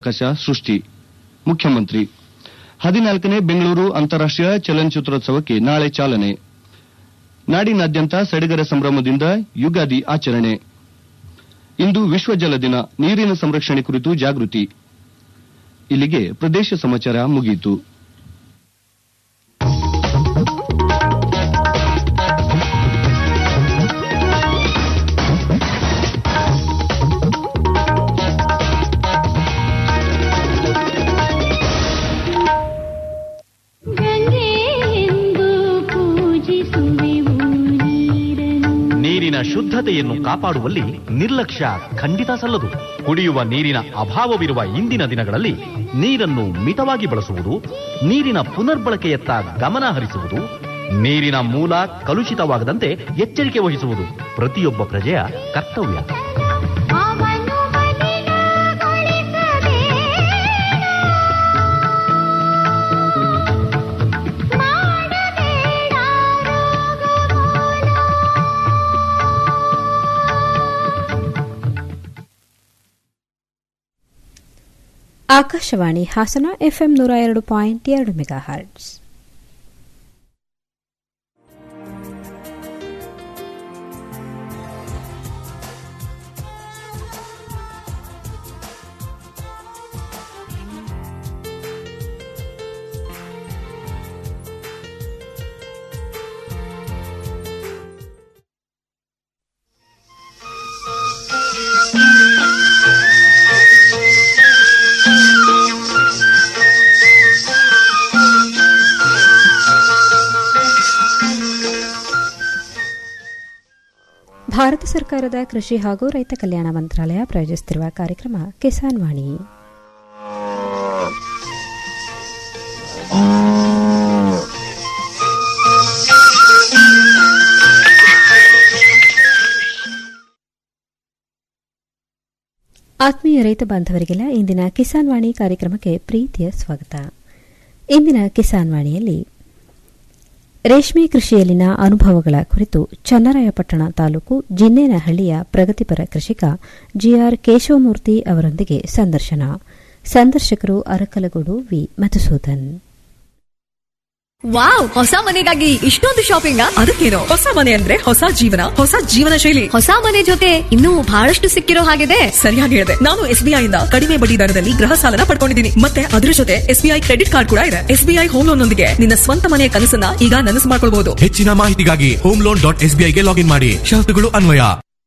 ಕಶ ಸೃಷ್ಟಿ ಮುಖ್ಯಮಂತ್ರಿ ಹದಿನಾಲ್ಕನೇ ಬೆಂಗಳೂರು ಅಂತಾರಾಷ್ಟೀಯ ಚಲನಚಿತ್ರೋತ್ಸವಕ್ಕೆ ನಾಳೆ ಚಾಲನೆ ನಾಡಿನಾದ್ಯಂತ ಸಡಗರ ಸಂಭ್ರಮದಿಂದ ಯುಗಾದಿ ಆಚರಣೆ ಇಂದು ವಿಶ್ವ ಜಲ ದಿನ ನೀರಿನ ಸಂರಕ್ಷಣೆ ಕುರಿತು ಜಾಗೃತಿ ಇಲ್ಲಿಗೆ ಪ್ರದೇಶ ಸಮಾಚಾರ ಮುಗಿಯಿತು ಗಂಗೆಯೆಂದು ಪೂಜಿಸುವೆವು ನೀರನ್ನು ನೀರಿನ ಶುದ್ಧತೆಯನ್ನು ಕಾಪಾಡುವಲ್ಲಿ ನಿರ್ಲಕ್ಷ್ಯ ಖಂಡಿತ ಸಲ್ಲದು ಕುಡಿಯುವ ನೀರಿನ ಅಭಾವವಿರುವ ಇಂದಿನ ದಿನಗಳಲ್ಲಿ ನೀರನ್ನು ಮಿತವಾಗಿ ಬಳಸುವುದು ನೀರಿನ ಪುನರ್ಬಳಕೆಯತ್ತ ಗಮನ ಹರಿಸುವುದು ನೀರಿನ ಮೂಲ ಕಲುಷಿತವಾಗದಂತೆ ಎಚ್ಚರಿಕೆ ವಹಿಸುವುದು ಪ್ರತಿಯೊಬ್ಬ ಪ್ರಜೆಯ ಕರ್ತವ್ಯ ಅವನು ಮಲಿನಗೊಳಿಸಬೇಡ. ಮಾಡಬೇಡ ರೋಗಮೂಲ. ಆಕಾಶವಾಣಿ ಹಾಸನ ಎಫ್ಎಂ ನೂರ ಎರಡು ಪಾಯಿಂಟ್ ಎರಡು ಮೆಗಾ ಹರ್ಟ್ಸ್ ಭಾರತ ಸರ್ಕಾರದ ಕೃಷಿ ಹಾಗೂ ರೈತ ಕಲ್ಯಾಣ ಮಂತ್ರಾಲಯ ಪ್ರಾಯೋಜಿಸುತ್ತಿರುವ ಕಾರ್ಯಕ್ರಮ ಕಿಸಾನ್ ವಾಣಿ ಆತ್ಮೀಯ ರೈತ ಬಾಂಧವರಿಗೆಲ್ಲ ಇಂದಿನ ಕಿಸಾನ್ ವಾಣಿ ಕಾರ್ಯಕ್ರಮಕ್ಕೆ ಪ್ರೀತಿಯ ಸ್ವಾಗತ ಇಂದಿನ ಕಿಸಾನ್ ವಾಣಿಯಲ್ಲಿ ರೇಷ್ಮೆ ಕೃಷಿಯಲ್ಲಿನ ಅನುಭವಗಳ ಕುರಿತು ಚನ್ನರಾಯಪಟ್ಟಣ ತಾಲೂಕು ಜಿನ್ನೇನಹಳ್ಳಿಯ ಪ್ರಗತಿಪರ ಕೃಷಿಕ ಜಿಆರ್ ಕೇಶವಮೂರ್ತಿ ಅವರೊಂದಿಗೆ ಸಂದರ್ಶನ ಸಂದರ್ಶಕರು ಅರಕಲಗೂಡು ವಿ ಮಧುಸೂದನ್ ವಾವ್ ಹೊಸ ಮನೆಗಾಗಿ ಇಷ್ಟೊಂದು ಶಾಪಿಂಗ್ ಅದಕ್ಕೇನು ಹೊಸ ಮನೆ ಅಂದ್ರೆ ಹೊಸ ಜೀವನ ಹೊಸ ಜೀವನ ಶೈಲಿ ಹೊಸ ಮನೆ ಜೊತೆ ಇನ್ನೂ ಬಹಳಷ್ಟು ಸಿಕ್ಕಿರೋ ಹಾಗಿದೆ ಸರಿಯಾಗಿ ಹೇಳಿದೆ ನಾನು ಎಸ್ಬಿಐ ಇಂದ ಕಡಿಮೆ ಬಡ್ಡಿ ದರದಲ್ಲಿ ಗೃಹ ಸಾಲನ ಪಡ್ಕೊಂಡಿದ್ದೀನಿ ಮತ್ತೆ ಅದರ ಜೊತೆ ಎಸ್ಬಿಐ ಕ್ರೆಡಿಟ್ ಕಾರ್ಡ್ ಕೂಡ ಇದೆ ಎಸ್ಬಿಐ ಹೋಮ್ ಲೋನ್ ನೊಂದಿಗೆ ನಿನ್ನ ಸ್ವಂತ ಮನೆಯ ಕನಸನ್ನ ಈಗ ನನಸು ಮಾಡ್ಕೊಳ್ಬಹುದು ಹೆಚ್ಚಿನ ಮಾಹಿತಿಗಾಗಿ ಹೋಮ್ ಲೋನ್ ಡಾಟ್ ಎಸ್ಬಿಐಗೆ ಲಾಗಿನ್ ಮಾಡಿ ಷರತ್ತುಗಳು ಅನ್ವಯ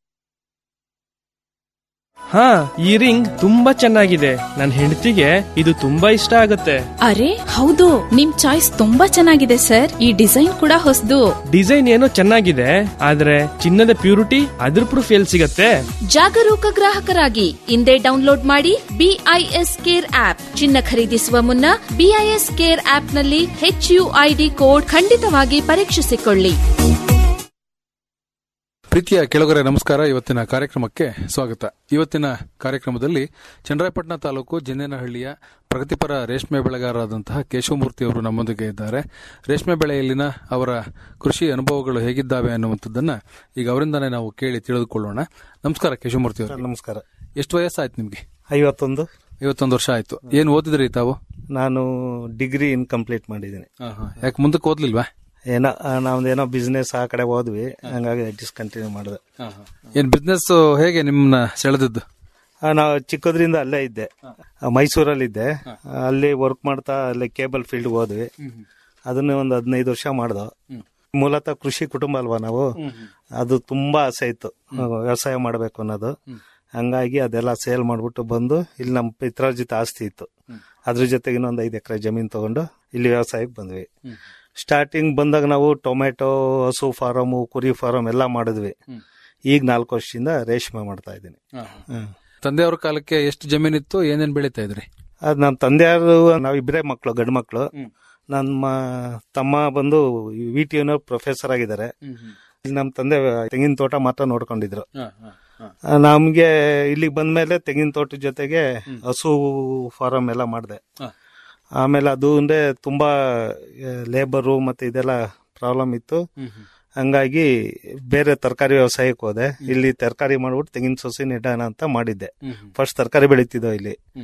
ಹಾ ಈ ರಿಂಗ್ ತುಂಬಾ ಚೆನ್ನಾಗಿದೆ ನನ್ನ ಹೆಂಡತಿಗೆ ಇದು ತುಂಬಾ ಇಷ್ಟ ಆಗುತ್ತೆ ಅರೆ ಹೌದು ನಿಮ್ ಚಾಯ್ಸ್ ತುಂಬಾ ಚೆನ್ನಾಗಿದೆ ಸರ್ ಈ ಡಿಸೈನ್ ಕೂಡ ಹೊಸದು ಡಿಸೈನ್ ಏನೋ ಚೆನ್ನಾಗಿದೆ ಆದ್ರೆ ಚಿನ್ನದ ಪ್ಯೂರಿಟಿ ಅದ್ರ ಪ್ರೂಫ್ ಎಲ್ಲಿ ಸಿಗತ್ತೆ ಜಾಗರೂಕ ಗ್ರಾಹಕರಾಗಿ ಇಂದೇ ಡೌನ್ಲೋಡ್ ಮಾಡಿ ಬಿಐಎಸ್ ಕೇರ್ ಆಪ್ ಚಿನ್ನ ಖರೀದಿಸುವ ಮುನ್ನ ಬಿಐಎಸ್ ಕೇರ್ ಆಪ್ ನಲ್ಲಿ ಹೆಚ್ಯುಐಡಿ ಕೋಡ್ ಖಂಡಿತವಾಗಿ ಪರೀಕ್ಷಿಸಿಕೊಳ್ಳಿ ಪ್ರೀತಿಯ ಕೆಳಗರೆ ನಮಸ್ಕಾರ ಇವತ್ತಿನ ಕಾರ್ಯಕ್ರಮಕ್ಕೆ ಸ್ವಾಗತ ಇವತ್ತಿನ ಕಾರ್ಯಕ್ರಮದಲ್ಲಿ ಚಂದ್ರಾಯಪಟ್ಟಣ ತಾಲೂಕು ಜಿನ್ನೇನಹಳ್ಳಿಯ ಪ್ರಗತಿಪರ ರೇಷ್ಮೆ ಬೆಳೆಗಾರರಾದಂತಹ ಕೇಶವಮೂರ್ತಿ ಅವರು ನಮ್ಮೊಂದಿಗೆ ಇದ್ದಾರೆ ರೇಷ್ಮೆ ಬೆಳೆಯಲ್ಲಿನ ಅವರ ಕೃಷಿ ಅನುಭವಗಳು ಹೇಗಿದ್ದಾವೆ ಅನ್ನುವಂಥದ್ದನ್ನ ಈಗ ಅವರಿಂದಾನೇ ನಾವು ಕೇಳಿ ತಿಳಿದುಕೊಳ್ಳೋಣ ನಮಸ್ಕಾರ ಕೇಶವಮೂರ್ತಿ ಅವರು ನಮಸ್ಕಾರ ಎಷ್ಟು ವಯಸ್ಸಾಯ್ತು ನಿಮಗೆ ಐವತ್ತೊಂದು ಐವತ್ತೊಂದು ವರ್ಷ ಆಯ್ತು ಏನು ಓದಿದ್ರಿ ತಾವು ನಾನು ಡಿಗ್ರಿ ಇನ್ಕಂಪ್ಲೀಟ್ ಮಾಡಿದ್ದೀನಿ ಯಾಕೆ ಮುಂದಕ್ಕೆ ಓದ್ಲಿಲ್ವಾ ಏನೋ ನಾವ್ದೇನೋ ಬಿಸ್ನೆಸ್ ಆ ಕಡೆ ಹೋದ್ವಿ ಹಂಗಾಗಿ ಡಿಸ್ಕಂಟಿನ್ಯೂ ಮಾಡಿದೆ ಏನ್ ಬಿಸ್ನೆಸ್ ಹೇಗೆ ನಿಮ್ಮನ್ನ ಸೆಳೆದದ್ದು ಆ, ನಾವು ಚಿಕ್ಕದ್ರಿಂದ ಅಲ್ಲೇ ಇದ್ದೆ ಆ, ಮೈಸೂರಲ್ಲಿದ್ದೆ ಅಲ್ಲಿ ವರ್ಕ್ ಮಾಡ್ತಾ ಅಲ್ಲಿ ಕೇಬಲ್ ಫೀಲ್ಡ್ ಹೋದ್ವಿ ಅದನ್ನ ಒಂದು ಹದಿನೈದು ವರ್ಷ ಮಾಡ್ದು ಮೂಲತಃ ಕೃಷಿ ಕುಟುಂಬ ಅಲ್ವಾ ನಾವು ಅದು ತುಂಬಾ ಆಸೆ ಇತ್ತು ವ್ಯವಸಾಯ ಮಾಡಬೇಕು ಅನ್ನೋದು ಹಂಗಾಗಿ ಅದೆಲ್ಲ ಸೇಲ್ ಮಾಡ್ಬಿಟ್ಟು ಬಂದು ಇಲ್ಲಿ ನಮ್ಮ ಪಿತ್ರ ಜೊತೆ ಆಸ್ತಿ ಇತ್ತು ಅದ್ರ ಜೊತೆಗೆ ಇನ್ನೊಂದು ಐದು ಎಕರೆ ಜಮೀನ್ ತಗೊಂಡು ಇಲ್ಲಿ ವ್ಯವಸಾಯಕ್ಕೆ ಬಂದ್ವಿ ಸ್ಟಾರ್ಟಿಂಗ್ ಬಂದಾಗ ನಾವು ಟೊಮೆಟೊ ಹಸು ಫಾರಮು ಕುರಿ ಫಾರಂ ಎಲ್ಲ ಮಾಡಿದ್ವಿ ಈಗ ನಾಲ್ಕು ವರ್ಷದಿಂದ ರೇಷ್ಮೆ ಮಾಡ್ತಾ ಇದ್ದೀನಿ ಹ್ಮ್. ತಂದೆಯವ್ರ ಕಾಲಕ್ಕೆ ಎಷ್ಟು ಜಮೀನಿತ್ತು ಏನೇನ್ ಬೆಳೀತಾ ಇದ್ರಿ ಅದ್ ನಮ್ಮ ತಂದೆಯವರು ನಾವ್ ಇಬ್ಬರೇ ಮಕ್ಕಳು ಗಂಡು ಮಕ್ಕಳು ನಮ್ಮ ತಮ್ಮ ಬಂದು ವಿ ಟಿ ಪ್ರೊಫೆಸರ್ ಆಗಿದ್ದಾರೆ ಇಲ್ಲಿ ನಮ್ಮ ತಂದೆ ತೆಂಗಿನ ತೋಟ ಮಾತ್ರ ನೋಡ್ಕೊಂಡಿದ್ರು ಆ, ನಮ್ಗೆ ಇಲ್ಲಿಗೆ ಬಂದ್ಮೇಲೆ ತೆಂಗಿನ ತೋಟದ ಜೊತೆಗೆ ಹಸು ಫಾರಂ ಎಲ್ಲ ಮಾಡಿದೆ ಆಮೇಲೆ ಅದು ಅಂದ್ರೆ ತುಂಬಾ ಲೇಬರು ಮತ್ತೆ ಇದೆಲ್ಲ ಪ್ರಾಬ್ಲಮ್ ಇತ್ತು ಹಂಗಾಗಿ ಬೇರೆ ತರಕಾರಿ ವ್ಯವಸಾಯಕ್ಕೆ ಹೋದೆ ಇಲ್ಲಿ ತರಕಾರಿ ಮಾಡ್ಬಿಟ್ಟು ತೆಂಗಿನ ಸೊಸೆ ನೆಡೋಣ ಅಂತ ಮಾಡಿದ್ದೆ ಫಸ್ಟ್ ತರಕಾರಿ ಬೆಳೀತಿದ್ದೋ ಇಲ್ಲಿ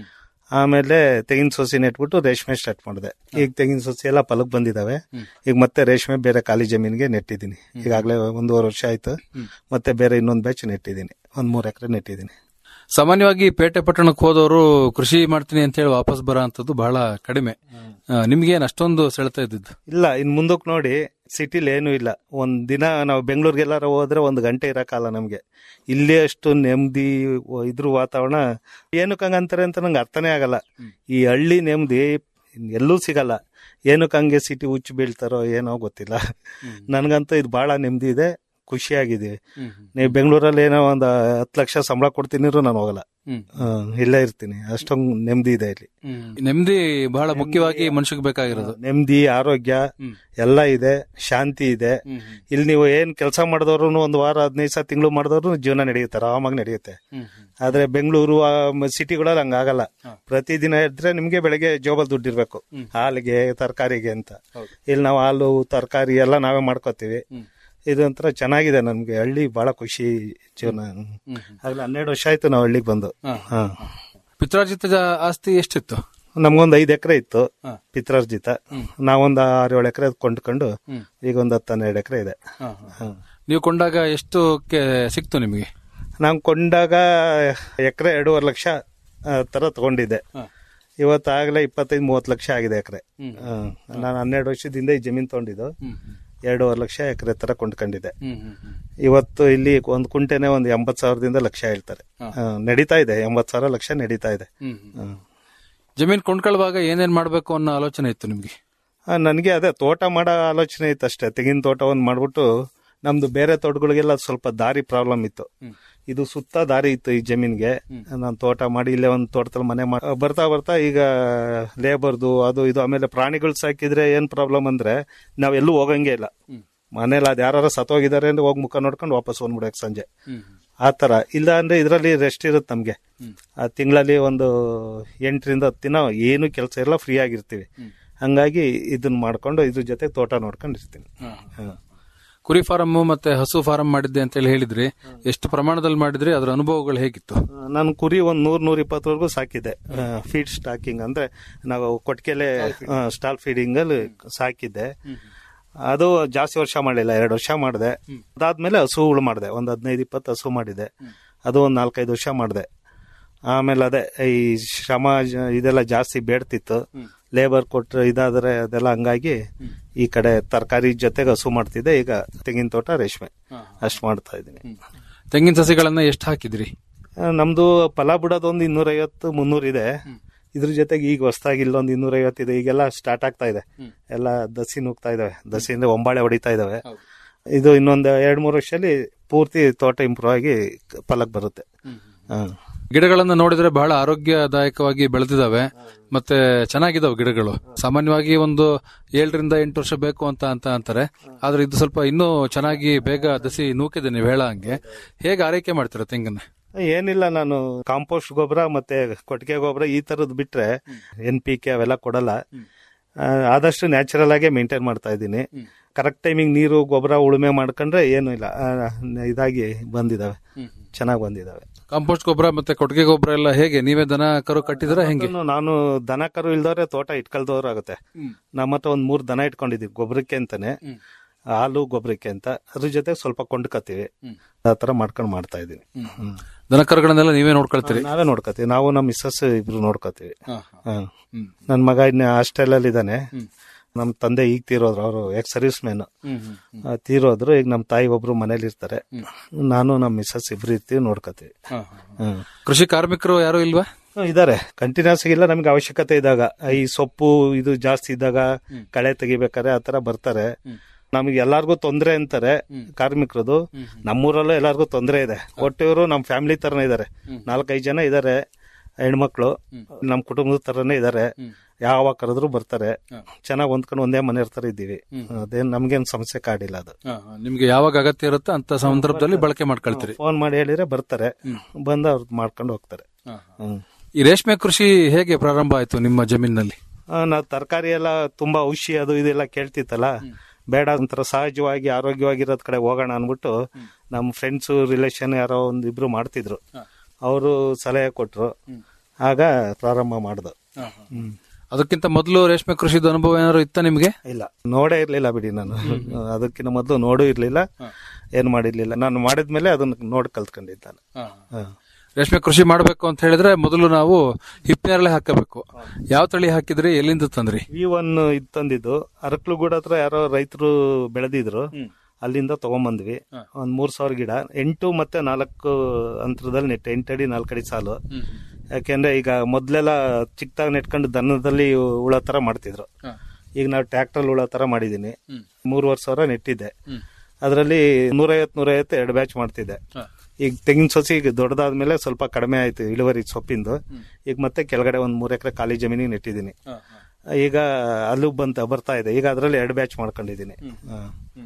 ಆಮೇಲೆ ತೆಂಗಿನ ಸೊಸಿ ನೆಟ್ಬಿಟ್ಟು ರೇಷ್ಮೆ ಸ್ಟಾರ್ಟ್ ಮಾಡಿದೆ ಈಗ ತೆಂಗಿನ ಸೊಸಿ ಎಲ್ಲ ಫಲಕ್ ಬಂದಿದಾವೆ ಈಗ ಮತ್ತೆ ರೇಷ್ಮೆ ಬೇರೆ ಖಾಲಿ ಜಮೀನಿಗೆ ನೆಟ್ಟಿದ್ದೀನಿ ಈಗಾಗಲೇ ಒಂದೂವರೆ ವರ್ಷ ಆಯ್ತು ಮತ್ತೆ ಬೇರೆ ಇನ್ನೊಂದು ಬ್ಯಾಚ್ ನೆಟ್ಟಿದ್ದೀನಿ ಒಂದ್ ಮೂರ್ ಎಕರೆ ನೆಟ್ಟಿದ್ದೀನಿ ಸಾಮಾನ್ಯವಾಗಿ ಪೇಟೆ ಪಟ್ಟಣಕ್ಕೆ ಹೋದವರು ಕೃಷಿ ಮಾಡ್ತೀನಿ ಅಂತ ಹೇಳಿ ವಾಪಸ್ ಬರೋ ಅಂತದ್ದು ಬಹಳ ಕಡಿಮೆ ಆ, ನಿಮ್ಗೇನ್ ಅಷ್ಟೊಂದು ಸೆಳೆತ ಇದ್ದಿದ್ದು ಇಲ್ಲ ಇನ್ ಮುಂದಕ್ಕೆ ನೋಡಿ ಸಿಟಿಲಿ ಏನೂ ಇಲ್ಲ ಒಂದ್ ದಿನ ನಾವು ಬೆಂಗಳೂರಿಗೆಲ್ಲಾರ ಹೋದ್ರೆ ಒಂದು ಗಂಟೆ ಇರಕ್ಕಾಗಲ್ಲ ನಮ್ಗೆ ಇಲ್ಲೇ ಅಷ್ಟು ನೆಮ್ಮದಿ ಇದ್ರ ವಾತಾವರಣ ಏನಕ್ಕೆ ಹಂಗಂತಾರೆ ಅಂತ ನಂಗೆ ಅರ್ಥನೇ ಆಗಲ್ಲ ಈ ಹಳ್ಳಿ ನೆಮ್ಮದಿ ಎಲ್ಲೂ ಸಿಗಲ್ಲ ಏನಕ್ಕೆ ಹಂಗೆ ಸಿಟಿ ಹುಚ್ಚು ಬೀಳ್ತಾರೋ ಏನೋ ಗೊತ್ತಿಲ್ಲ ನನ್ಗಂತೂ ಇದು ಬಹಳ ನೆಮ್ಮದಿ ಇದೆ ಖುಷಿಯಾಗಿದ್ದೀವಿ ನೀವು ಬೆಂಗಳೂರಲ್ಲಿ ಏನೋ ಒಂದು ಹತ್ತು ಲಕ್ಷ ಸಂಬಳ ಕೊಡ್ತೀನಿರು ನಾನು ಹೋಗಲ್ಲ ಹ್ಮ್, ಇಲ್ಲೇ ಇರ್ತೀನಿ ಅಷ್ಟೊಂದು ನೆಮ್ಮದಿ ಇದೆ ಇಲ್ಲಿ ನೆಮ್ಮದಿ ಬಹಳ ಮುಖ್ಯವಾಗಿ ಮನುಷ್ಯಗೆ ಬೇಕಾಗಿರೋದು ನೆಮ್ಮದಿ ಆರೋಗ್ಯ ಎಲ್ಲ ಇದೆ ಶಾಂತಿ ಇದೆ ಇಲ್ಲಿ ನೀವು ಏನ್ ಕೆಲಸ ಮಾಡಿದವ್ರು ಒಂದು ವಾರ ಹದಿನೈದು ಸಾವಿರ ತಿಂಗಳು ಮಾಡಿದವ್ರು ಜೀವನ ನಡೆಯುತ್ತೆ ಆರಾಮಾಗಿ ನಡೆಯುತ್ತೆ ಆದ್ರೆ ಬೆಂಗಳೂರು ಸಿಟಿಗಳಲ್ಲಿ ಹಂಗಾಗಲ್ಲ ಪ್ರತಿದಿನ ಇದ್ರೆ ನಿಮ್ಗೆ ಬೆಳಗ್ಗೆ ಜೋಬಲ್ ದುಡ್ಡು ಇರ್ಬೇಕು ಹಾಲಿಗೆ ತರಕಾರಿಗೆ ಅಂತ ಇಲ್ಲಿ ನಾವು ಹಾಲು ತರಕಾರಿ ಎಲ್ಲ ನಾವೇ ಮಾಡ್ಕೋತೀವಿ ಇದೊಂಥರ ಚೆನ್ನಾಗಿದೆ ನಮ್ಗೆ ಹಳ್ಳಿ ಬಹಳ ಖುಷಿ ಜೀವನ ಆಗ್ಲೇ ಹನ್ನೆರಡು ವರ್ಷ ಆಯ್ತು ನಾವು ಹಳ್ಳಿಗೆ ಬಂದು ಹಾ ಪಿತ್ರಾರ್ಜಿತ ಜ- ಆಸ್ತಿ ಎಷ್ಟಿತ್ತು ನಮ್ಗೊಂದ್ ಐದ್ ಎಕರೆ ಇತ್ತು ಪಿತ್ರಾರ್ಜಿತ ನಾವೊಂದ್ ಆರು ಏಳು ಎಕರೆ ಕೊಂಡ್ಕೊಂಡು ಈಗ ಒಂದ್ ಹತ್ತು ಹನ್ನೆರಡು ಎಕರೆ ಇದೆ ಹ. ನೀವು ಕೊಂಡಾಗ ಎಷ್ಟು ಕೆ- ಸಿಕ್ತು ನಿಮಗೆ ನಾವ್ ಕೊಂಡಾಗ ಎಕರೆ ಎರಡೂವರೆ ಲಕ್ಷ ಆ, ತರ ತಗೊಂಡಿದ್ದೆ ಇವತ್ತಾಗಲೇ ಇಪ್ಪತ್ತೈದು ಮೂವತ್ತು ಲಕ್ಷ ಆಗಿದೆ ಎಕರೆ ನಾನು ಹನ್ನೆರಡು ವರ್ಷದಿಂದ ಈ ಜಮೀನ್ ತಗೊಂಡಿದ್ದು ಎರಡೂವರೆ ಲಕ್ಷ ಎಕರೆ ತರ ಕೊಂಡ್ಕೊಂಡಿದ್ದೆ ಇವತ್ತು ಇಲ್ಲಿ ಒಂದ್ ಕುಂಟೆನೆ ಒಂದ್ ಎಂಬತ್ ಸಾವಿರದಿಂದ ಲಕ್ಷ ಹೇಳ್ತಾರೆ ಆ, ನಡೀತಾ ಇದೆ ಎಂಬತ್ ಸಾವಿರ ಲಕ್ಷ ನಡೀತಾ ಇದೆ ಹ್ಮ್. ಜಮೀನ್ ಕೊಂಡ್ಕೊಳ್ಳುವಾಗ ಏನೇನ್ ಮಾಡ್ಬೇಕು ಅನ್ನೋ ಆಲೋಚನೆ ಇತ್ತು ನಿಮ್ಗೆ ಆ, ನನ್ಗೆ ಅದೇ ತೋಟ ಮಾಡೋ ಆಲೋಚನೆ ಇತ್ತು ಅಷ್ಟೇ ತೆಂಗಿನ ತೋಟ ಒಂದ್ ಮಾಡ್ಬಿಟ್ಟು ನಮ್ದು ಬೇರೆ ತೋಟಗಳಿಗೆಲ್ಲ ಸ್ವಲ್ಪ ದಾರಿ ಪ್ರಾಬ್ಲಮ್ ಇತ್ತು ಇದು ಸುತ್ತ ದಾರಿ ಇತ್ತು ಈ ಜಮೀನ್ಗೆ ನಾನು ತೋಟ ಮಾಡಿ ಇಲ್ಲೇ ಒಂದು ತೋಟದಲ್ಲಿ ಮನೆ ಮಾಡಿ ಬರ್ತಾ ಬರ್ತಾ ಈಗ ಲೇಬರ್ದು ಅದು ಇದು ಆಮೇಲೆ ಪ್ರಾಣಿಗಳು ಸಾಕಿದ್ರೆ ಏನ್ ಪ್ರಾಬ್ಲಮ್ ಅಂದ್ರೆ ನಾವ್ ಎಲ್ಲೂ ಹೋಗಂಗೆ ಇಲ್ಲ ಮನೇಲಿ ಅದ್ ಯಾರು ಸತ್ತೋಗಿದ್ದಾರೆ ಅಂದ್ರೆ ಹೋಗಿ ಮುಖ ನೋಡ್ಕೊಂಡು ವಾಪಸ್ ಬಂದ್ಬಿಡಕ್ ಸಂಜೆ ಆ ತರ ಇಲ್ಲ ಅಂದ್ರೆ ಇದರಲ್ಲಿ ರೆಸ್ಟ್ ಇರುತ್ತೆ ನಮ್ಗೆ ಆ ತಿಂಗಳಲ್ಲಿ ಒಂದು ಎಂಟರಿಂದ ಹತ್ತು ದಿನ ಏನು ಕೆಲಸ ಎಲ್ಲ ಫ್ರೀ ಆಗಿರ್ತೀವಿ ಹಂಗಾಗಿ ಇದನ್ನ ಮಾಡ್ಕೊಂಡು ಇದ್ರ ಜೊತೆ ತೋಟ ನೋಡ್ಕೊಂಡಿರ್ತೀನಿ ಹ. ಕುರಿ ಫಾರಂ ಮತ್ತೆ ಹಸು ಫಾರಂ ಮಾಡಿದ್ದೆ ಅಂತ ಹೇಳಿ ಹೇಳಿದ್ರಿ ಎಷ್ಟು ಪ್ರಮಾಣದಲ್ಲಿ ಮಾಡಿದ್ರಿ ಅದರ ಅನುಭವಗಳು ಹೇಗಿತ್ತು ನಾನು ಕುರಿ ಒಂದ್ ನೂರ್ ನೂರ ಇಪ್ಪತ್ತವರೆಗೂ ಸಾಕಿದ್ದೆ ಫೀಡ್ ಸ್ಟಾಕಿಂಗ್ ಅಂದ್ರೆ ನಾವು ಕೊಟ್ಟಿಗೆಲೆ ಸ್ಟಾಲ್ ಫೀಡಿಂಗ್ ಅಲ್ಲಿ ಸಾಕಿದ್ದೆ ಅದು ಜಾಸ್ತಿ ವರ್ಷ ಮಾಡಲಿಲ್ಲ ಎರಡು ವರ್ಷ ಮಾಡಿದೆ ಅದಾದ್ಮೇಲೆ ಹಸುಗಳು ಮಾಡಿದೆ ಒಂದ್ ಹದಿನೈದು ಇಪ್ಪತ್ತು ಹಸು ಮಾಡಿದೆ ಅದು ಒಂದ್ ನಾಲ್ಕೈದು ವರ್ಷ ಮಾಡಿದೆ ಆಮೇಲೆ ಅದೇ ಈ ಶ್ರಮ ಜ- ಇದೆಲ್ಲ ಜಾಸ್ತಿ ಬೇಡ್ತಿತ್ತು ಲೇಬರ್ ಕೊಟ್ರೆ ಇದಾದ್ರೆ ಅದೆಲ್ಲ ಹಂಗಾಗಿ ಈ ಕಡೆ ತರಕಾರಿ ಜೊತೆಗೆ ಹಸು ಮಾಡ್ತಿದ್ದೆ ಈಗ ತೆಂಗಿನ ತೋಟ ರೇಷ್ಮೆ ಅಷ್ಟು ಮಾಡ್ತಾ ಇದ್ದೀನಿ ತೆಂಗಿನ ಸಸಿಗಳನ್ನ ಎಷ್ಟು ಹಾಕಿದ್ರಿ ಆ, ನಮ್ದು ಫಲ ಬಿಡೋದು ಒಂದು ಇನ್ನೂರೈವತ್ತು ಮುನ್ನೂರು ಇದೆ ಇದ್ರ ಜೊತೆಗೆ ಈಗ ಹೊಸದಾಗಿ ಇಲ್ಲೊಂದು ಇನ್ನೂರೈವತ್ತು ಇದೆ ಈಗೆಲ್ಲ ಸ್ಟಾರ್ಟ್ ಆಗ್ತಾ ಇದೆ ಎಲ್ಲ ದಸಿ ನುಗ್ತಾ ಇದಾವೆ ದಸಿ ಅಂದ್ರೆ ಒಂಬಾಳೆ ಹೊಡಿತಾ ಇದಾವೆ ಇದು ಇನ್ನೊಂದು ಎರಡ್ ಮೂರು ವರ್ಷದಲ್ಲಿ ಪೂರ್ತಿ ತೋಟ ಇಂಪ್ರೂವ್ ಆಗಿ ಫಲಕ್ ಬರುತ್ತೆ ಹ. ಗಿಡಗಳನ್ನ ನೋಡಿದ್ರೆ ಬಹಳ ಆರೋಗ್ಯದಾಯಕವಾಗಿ ಬೆಳೆದಿದಾವೆ ಮತ್ತೆ ಚೆನ್ನಾಗಿದಾವೆ ಗಿಡಗಳು ಸಾಮಾನ್ಯವಾಗಿ ಒಂದು ಏಳರಿಂದ ಎಂಟು ವರ್ಷ ಬೇಕು ಅಂತ ಅಂತ ಅಂತಾರೆ ಆದ್ರೆ ಇದು ಸ್ವಲ್ಪ ಇನ್ನೂ ಚೆನ್ನಾಗಿ ಬೇಗ ದಸಿ ನೂಕಿದೆ ನೀವು ಹೇಳ ಹಂಗೆ ಹೇಗೆ ಆರೈಕೆ ಮಾಡ್ತೀರಾ ತೆಂಗನ್ನ ಏನಿಲ್ಲ ನಾನು ಕಾಂಪೋಸ್ಟ್ ಗೊಬ್ಬರ ಮತ್ತೆ ಕೊಟ್ಟಿಗೆ ಗೊಬ್ಬರ ಈ ತರದ್ ಬಿಟ್ರೆ ಎನ್ ಪಿ ಕೆ ಅವೆಲ್ಲ ಕೊಡಲ್ಲ ಆ, ಆದಷ್ಟು ನ್ಯಾಚುರಲ್ ಆಗೇ ಮೇಂಟೈನ್ ಮಾಡ್ತಾ ಇದ್ದೀನಿ ಕರೆಕ್ಟ್ ಟೈಮಿಂಗ್ ನೀರು ಗೊಬ್ಬರ ಉಳುಮೆ ಮಾಡ್ಕೊಂಡ್ರೆ ಏನು ಇಲ್ಲ ಆ, ಇದಾಗಿ ಬಂದಿದಾವೆ ಚೆನ್ನಾಗಿ ಬಂದಿದಾವೆ ಕಾಂಪೋಸ್ಟ್ ಗೊಬ್ಬರ ಮತ್ತೆ ಕೊಟ್ಟಿಗೆ ಗೊಬ್ಬರ ಎಲ್ಲ ಹೇಗೆ ನೀವೇ ದನ ಕರು ಕಟ್ಟಿದ್ರ ಹೆಂಗೆ ಅದನ್ನು ನಾನು ದನ ಕರು ಇಲ್ದವ್ರೆ ತೋಟ ಇಟ್ಕೊಳ್ದವ್ರು ಆಗುತ್ತೆ ನಮ್ಮ ಹತ್ರ ಒಂದ್ ಮೂರ್ ದನ ಇಟ್ಕೊಂಡಿದೀವಿ ಗೊಬ್ಬರಕ್ಕೆ ಅಂತಾನೆ ಹಾಲು ಗೊಬ್ಬರಕ್ಕೆ ಅಂತ ಅದ್ರ ಜೊತೆ ಸ್ವಲ್ಪ ಕೊಂಡ್ಕತ್ತೀವಿ ಆ ತರ ಮಾಡ್ಕೊಂಡು ಮಾಡ್ತಾ ಇದೀನಿ ಹ್ಮ್. ದನ ಕರುಗಳನ್ನೆಲ್ಲ ನೀವೇ ನೋಡ್ಕೊಳ್ತೀರಿ ನಾವೇ ನೋಡ್ಕೋತೀವಿ ನಾವು ನಮ್ಮ ಮಿಸ್ಸಸ್ ಇಬ್ರು ನೋಡ್ಕೋತೀವಿ ನನ್ ಮಗ ಇನ್ನ ಹಾಸ್ಟೆಲ್ ಅಲ್ಲಿ ಇದ್ದಾನೆ ನಮ್ ತಂದೆ ಈಗ ತೀರೋದ್ರು ಅವರು ಎಕ್ಸ್ ಸರ್ವಿಸ್ ಮ್ಯಾನ್ ತೀರೋದ್ರು ಈಗ ನಮ್ ತಾಯಿ ಒಬ್ರು ಮನೇಲಿ ಇರ್ತಾರೆ ನಾನು ನಮ್ಮ ಮಿಸ್ಸಸ್ ಇಬ್ರು ಇರ್ತೀವಿ ನೋಡ್ಕೋತೀವಿ ಹ್ಮ್ ಕೃಷಿ ಕಾರ್ಮಿಕರು ಯಾರು ಇಲ್ವಾ ಹ್ಮ್, ಇದಾರೆ ಕಂಟಿನ್ಯೂಸ್ ಇಲ್ಲ ನಮ್ಗೆ ಅವಶ್ಯಕತೆ ಇದ್ದಾಗ ಈ ಸೊಪ್ಪು ಇದು ಜಾಸ್ತಿ ಇದ್ದಾಗ ಕಳೆ ತೆಗಿಬೇಕಾರೆ ಆತರ ಬರ್ತಾರೆ ನಮ್ಗೆ ಎಲ್ಲಾರ್ಗು ತೊಂದ್ರೆ ಅಂತಾರೆ ಕಾರ್ಮಿಕರದು ನಮ್ಮೂರಲ್ಲೂ ಎಲ್ಲಾರ್ಗು ತೊಂದ್ರೆ ಇದೆ ಒಟ್ಟಿವರು ನಮ್ ಫ್ಯಾಮಿಲಿ ತರನೇ ಇದಾರೆ ನಾಲ್ಕೈದು ಜನ ಇದಾರೆ ಹೆಣ್ಮಕ್ಳು ನಮ್ ಕುಟುಂಬದ ತರನೇ ಇದಾರೆ ಯಾವಾಗ ಕರೆದ್ರು ಬರ್ತಾರೆ ಚೆನ್ನಾಗ್ ಹೊಂದ್ಕೊಂಡು ಒಂದೇ ಮನೆ ಇರ್ತಾರೆ ಇದ್ದೀವಿ ಅದೇನ್ ನಮ್ಗೇನ್ ಸಮಸ್ಯೆ ಕಾಡಿಲ್ಲ ಅದು ನಿಮ್ಗೆ ಯಾವಾಗ ಅಗತ್ಯ ಇರುತ್ತೋ ಅಂತ ಸಂದರ್ಭದಲ್ಲಿ ಬಳಕೆ ಮಾಡ್ಕೊಳ್ತೀರಿ ಫೋನ್ ಮಾಡಿ ಹೇಳಿದ್ರೆ ಬರ್ತಾರೆ ಬಂದು ಅವ್ರು ಮಾಡ್ಕೊಂಡು ಹೋಗ್ತಾರೆ ಹ್ಮ್ ಈ ರೇಷ್ಮೆ ಕೃಷಿ ಹೇಗೆ ಪ್ರಾರಂಭ ಆಯ್ತು ನಿಮ್ಮ ಜಮೀನಿನಲ್ಲಿ ಆ, ನಾವ್ ತರಕಾರಿ ಎಲ್ಲ ತುಂಬಾ ಔಷಧಿ ಅದು ಇದೆಲ್ಲ ಕೇಳ್ತಿತ್ತಲ್ಲ ಬೇಡ ಒಂಥರ ಸಹಜವಾಗಿ ಆರೋಗ್ಯವಾಗಿರೋದ್ ಕಡೆ ಹೋಗೋಣ ಅನ್ಬಿಟ್ಟು ನಮ್ಮ ಫ್ರೆಂಡ್ಸ್ ರಿಲೇಷನ್ ಯಾರೋ ಒಂದ್ ಇಬ್ರು ಮಾಡ್ತಿದ್ರು ಅವರು ಸಲಹೆ ಕೊಟ್ರು ಆಗ ಪ್ರಾರಂಭ ಮಾಡ್ದು ಹ್ಮ್ ಅದಕ್ಕಿಂತ ಮೊದಲು ರೇಷ್ಮೆ ಕೃಷಿದ ಅನುಭವ ಏನಾದ್ರು ಇತ್ತ ನಿಮ್ಗೆ ಇಲ್ಲ ನೋಡೇ ಇರ್ಲಿಲ್ಲ ಬಿಡಿ ನಾನು ಅದಕ್ಕಿಂತ ಮೊದಲು ನೋಡೂ ಇರ್ಲಿಲ್ಲ ಏನ್ ಮಾಡಿರ್ಲಿಲ್ಲ ನಾನು ಮಾಡಿದ್ಮೇಲೆ ಅದನ್ನ ನೋಡಿ ಕಲ್ತ್ಕೊಂಡಿದ್ದ ನಾನು ಹ. ರೇಷ್ಮೆ ಕೃಷಿ ಮಾಡಬೇಕು ಅಂತ ಹೇಳಿದ್ರೆ ಮೊದಲು ನಾವು ಹಿಪ್ನೇರಳೆ ಹಾಕಬೇಕು ಯಾವ ತಳಿ ಹಾಕಿದ್ರಿ ಎಲ್ಲಿಂದ ತಂದ್ರಿ ವಿ ಒನ್ ಇದು ತಂದಿದ್ದು ಅರಕ್ಲುಗೂಡ ಹತ್ರ ಯಾರೋ ರೈತರು ಬೆಳೆದಿದ್ರು ಅಲ್ಲಿಂದ ತಗೊಂಬಂದ್ವಿ ಒಂದ್ ಮೂರ್ ಸಾವಿರ ಗಿಡ ಎಂಟು ಮತ್ತೆ ನಾಲ್ಕು ಅಂತರದಲ್ಲಿ ನೆಟ್ಟೆ ಎಂಟಡಿ ನಾಲ್ಕಡಿ ಸಾಲು ಯಾಕೆಂದ್ರೆ ಈಗ ಮೊದ್ಲೆಲ್ಲ ಚಿಕ್ಕದಾಗಿ ನೆಟ್ಕೊಂಡು ದನದಲ್ಲಿ ಉಳ ತರ ಮಾಡ್ತಿದ್ರು ಈಗ ನಾವು ಟ್ರ್ಯಾಕ್ಟರ್ ಉಳ ತರ ಮಾಡಿದೀನಿ ಮೂರುವರೆ ಸಾವಿರ ನೆಟ್ಟಿದ್ದೆ ಅದರಲ್ಲಿ ನೂರೈವತ್ ನೂರೈವತ್ತು ಎರಡು ಬ್ಯಾಚ್ ಮಾಡ್ತಿದ್ದೆ ಈಗ ತೆಂಗಿನ ಸಸಿ ಈಗ ದೊಡ್ಡದಾದ್ಮೇಲೆ ಸ್ವಲ್ಪ ಕಡಿಮೆ ಆಯ್ತು ಇಳುವರಿ ಸೊಪ್ಪಿಂದು ಈಗ ಮತ್ತೆ ಕೆಳಗಡೆ ಒಂದ್ ಮೂರ್ ಎಕರೆ ಖಾಲಿ ಜಮೀನಿಗೆ ನೆಟ್ಟಿದ್ದೀನಿ ಈಗ ಅಲ್ಲೂ ಬಂತ ಬರ್ತಾ ಇದೆ ಈಗ ಅದರಲ್ಲಿ ಎರಡು ಬ್ಯಾಚ್ ಮಾಡ್ಕೊಂಡಿದ್ದೀನಿ ಹ.